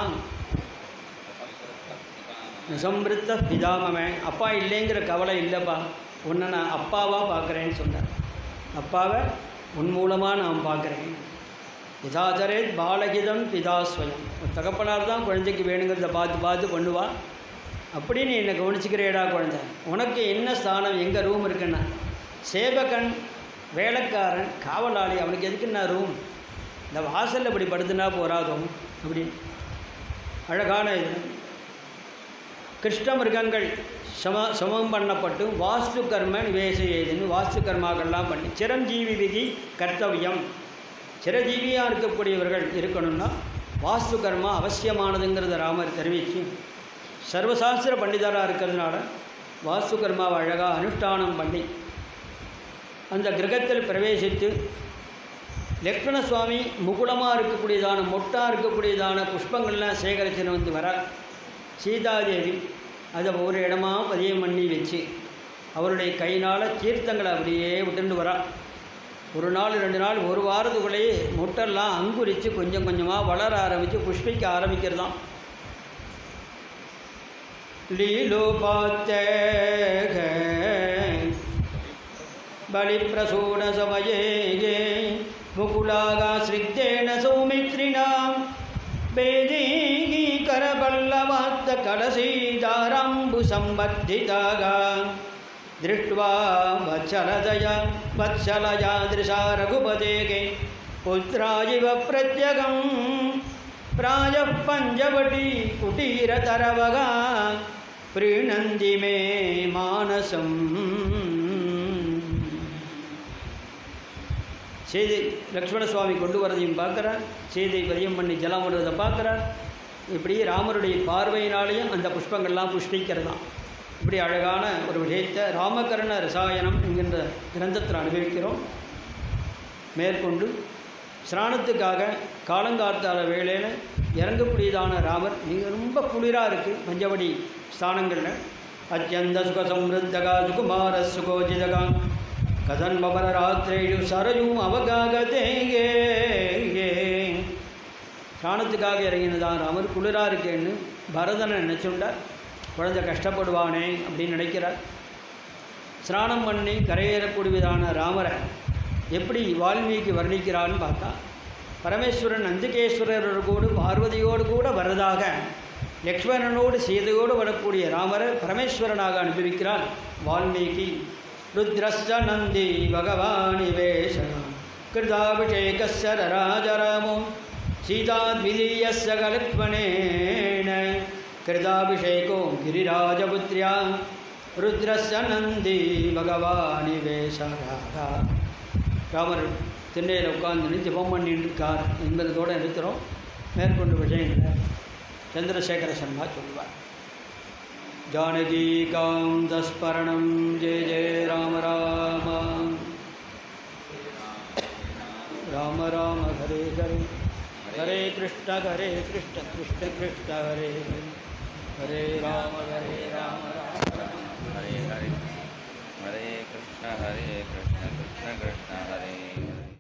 நிசம்பிருத்த பிதாமவன் அப்பா இல்லைங்கிற கவலை இல்லைப்பா உன்னை நான் அப்பாவாக பார்க்குறேன்னு சொன்னார் அப்பாவை உன் மூலமாக நான் பார்க்குறேன் யதாச்சரேத் பாலகிதம் பிதாஸ்வயம் ஒரு தகப்பனார் தான் குழந்தைக்கு வேணுங்கிறத பார்த்து பார்த்து பண்ணுவா அப்படி நீ என்னை கவனிச்சுக்கிறேடா குழந்தை உனக்கு என்ன ஸ்தானம் எங்கே ரூம் இருக்குன்னா சேவகன் வேலைக்காரன் காவலாளி அவனுக்கு எதுக்குன்னா ரூம் இந்த வாசலில் இப்படி படுத்துனா போராதோ அப்படி அழகான இது கிருஷ்ண மிருகங்கள் சம சமம் பண்ணப்பட்டு வாஸ்து கர்ம நிவேச ஏதுன்னு வாஸ்து கர்மாக்கள்லாம் பண்ணி சிரஞ்சீவி விதி கர்த்தவியம் சிரஜீவியாக இருக்கக்கூடியவர்கள் இருக்கணும்னா வாஸ்து கர்மா அவசியமானதுங்கிறத ராமர் தெரிவித்து சர்வசாஸ்திர பண்டிதராக இருக்கிறதுனால வாஸ்து கர்மாவை அழகாக அனுஷ்டானம் பண்ணி அந்த கிரகத்தில் பிரவேசித்து லக்ஷ்மண சுவாமி முகுளமாக இருக்கக்கூடியதான மொட்டாக இருக்கக்கூடியதான புஷ்பங்கள்லாம் சேகரிச்சுன்னு வந்து வர சீதாதேவி அதை ஒரு இடமா பதியம் பண்ணி வச்சு அவருடைய கையினால் தீர்த்தங்களை அப்படியே விட்டுண்டு வரா ஒரு நாள் ரெண்டு நாள் ஒரு வாரத்துக்குள்ளேயே முட்டெல்லாம் அங்குரித்து கொஞ்சம் கொஞ்சமாக வளர ஆரம்பித்து புஷ்பிக்க ஆரம்பிக்கிறதாம் लीलोपात्यः बलिप्रसूनसमये ये मुकुलागाश्रिक्तेन सौमित्रिणां वेदीकरपल्लवात्तकलसीदाराम्बुसम्बद्धितागा दृष्ट्वा वत्सलदया वत्सलया दृशा रघुपतेगे पुत्राजिव प्रत्यगं प्रायः पञ्चवटी कुटीरतरवगा प्रीणन्ति मे मानसम् சீதை லக்ஷ்மண சுவாமி கொண்டு வரதையும் பார்க்குறார் சீதை பதியம் பண்ணி ஜலம் வருவதை பார்க்குறார் இப்படி ராமருடைய பார்வையினாலேயும் அந்த புஷ்பங்கள்லாம் புஷ்பிக்கிறதாம் இப்படி அழகான ஒரு விஷயத்தை ராமகரண ரசாயனம் என்கின்ற கிரந்தத்தில் அனுபவிக்கிறோம் மேற்கொண்டு சிராணத்துக்காக காலங்காத்தால வேளையில் இறங்கக்கூடியதான ராமர் மிக ரொம்ப குளிராக இருக்குது பஞ்சவடி ஸ்தானங்களில் அத்தியந்த சுக சம்ருத்தகா சுகுமார சுகோஜிதகா கதன்மபர ராத்திரேயு சரையும் அவகாகதேயே பிராணத்துக்காக இறங்கினதான் ராமர் குளிராக இருக்கேன்னு பரதனை நினச்சுண்டார் குழந்தை கஷ்டப்படுவானே அப்படின்னு நினைக்கிறார் ஸ்நானம் பண்ணி கரையேறக்கூடியதான ராமரை எப்படி வால்மீகி வர்ணிக்கிறான்னு பார்த்தா பரமேஸ்வரன் நந்திகேஸ்வரர் கூட பார்வதியோடு கூட வரதாக லக்ஷ்மணனோடு சீதையோடு வரக்கூடிய ராமரை பரமேஸ்வரனாக அனுபவிக்கிறார் வால்மீகி ருத்ரஸ்ய நந்தி பகவானி வேஷனம் கிருதாபிஷேகஸ்ய ராஜராமோ சீதாத்விதீயஸ்ய கலக்மணேன கிருதாபிஷேகோ கிரிராஜபுத்ரியா ருத்ரஸ்ய நந்தி பகவானி வேஷராக ராமர் திண்ணையில் உட்கார்ந்து ஜெபம் பண்ணிட்டு இருக்கார் என்பதோடு நிறுத்துகிறோம் மேற்கொண்டு விஷயங்களை சந்திரசேகர சர்மா சொல்வார் जानकीकान्तस्मरणं जय जय राम राम राम राम हरे हरे हरे कृष्ण हरे कृष्ण कृष्ण कृष्ण हरे हरे हरे राम हरे राम राम राम हरे हरे हरे कृष्ण हरे कृष्ण कृष्ण कृष्ण हरे हरे